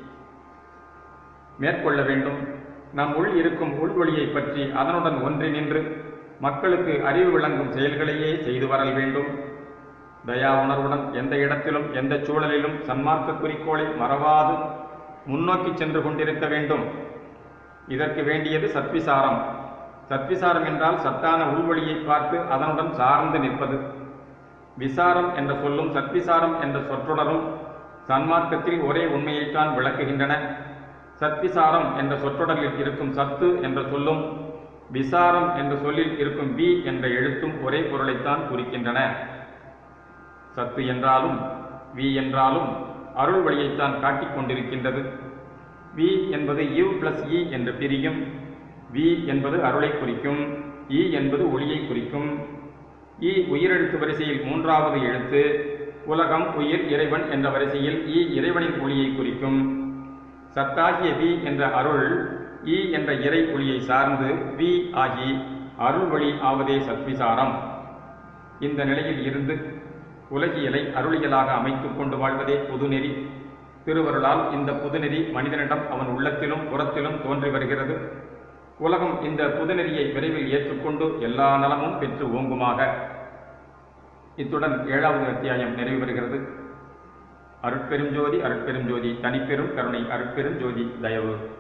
மேற்கொள்ள வேண்டும் நம் உள் இருக்கும் உள்வழியை பற்றி அதனுடன் ஒன்றி நின்று மக்களுக்கு அறிவு விளங்கும் செயல்களையே செய்து வரல் வேண்டும் தயா உணர்வுடன் எந்த இடத்திலும் எந்த சூழலிலும் சன்மார்க்க குறிக்கோளை மறவாது முன்னோக்கி சென்று கொண்டிருக்க வேண்டும் இதற்கு வேண்டியது சத்விசாரம் சத்விசாரம் என்றால் சத்தான உள்வழியை பார்த்து அதனுடன் சார்ந்து நிற்பது விசாரம் என்ற சொல்லும் சத்விசாரம் என்ற சொற்றொடரும் சன்மார்க்கத்தில் ஒரே உண்மையைத்தான் விளக்குகின்றன சத்விசாரம் என்ற சொற்றொடரில் இருக்கும் சத்து என்ற சொல்லும் விசாரம் என்ற சொல்லில் இருக்கும் வி என்ற எழுத்தும் ஒரே பொருளைத்தான் குறிக்கின்றன சத்து என்றாலும் வி என்றாலும் அருள் வழியைத்தான் காட்டிக் கொண்டிருக்கின்றது வி என்பது யூ பிளஸ் இ என்று பிரியும் வி என்பது அருளை குறிக்கும் இ என்பது ஒளியை குறிக்கும் இ உயிரெழுத்து வரிசையில் மூன்றாவது எழுத்து உலகம் உயிர் இறைவன் என்ற வரிசையில் இ இறைவனின் ஒளியை குறிக்கும் சத்தாகிய வி என்ற அருள் இ என்ற இறை ஒளியை சார்ந்து வி ஆகி அருள் வழி ஆவதே சத்விசாரம் இந்த நிலையில் இருந்து உலகியலை அருளியலாக அமைத்துக் கொண்டு வாழ்வதே புதுநெறி திருவருளால் இந்த புதுநெறி மனிதனிடம் அவன் உள்ளத்திலும் புறத்திலும் தோன்றி வருகிறது உலகம் இந்த புதுநெறியை விரைவில் ஏற்றுக்கொண்டு எல்லா நலமும் பெற்று ஓங்குமாக இத்துடன் ஏழாவது அத்தியாயம் நிறைவு பெறுகிறது அருட்பெரும் ஜோதி அருட்பெரும் ஜோதி தனிப்பெரும் கருணை அருட்பெரும் ஜோதி தயவு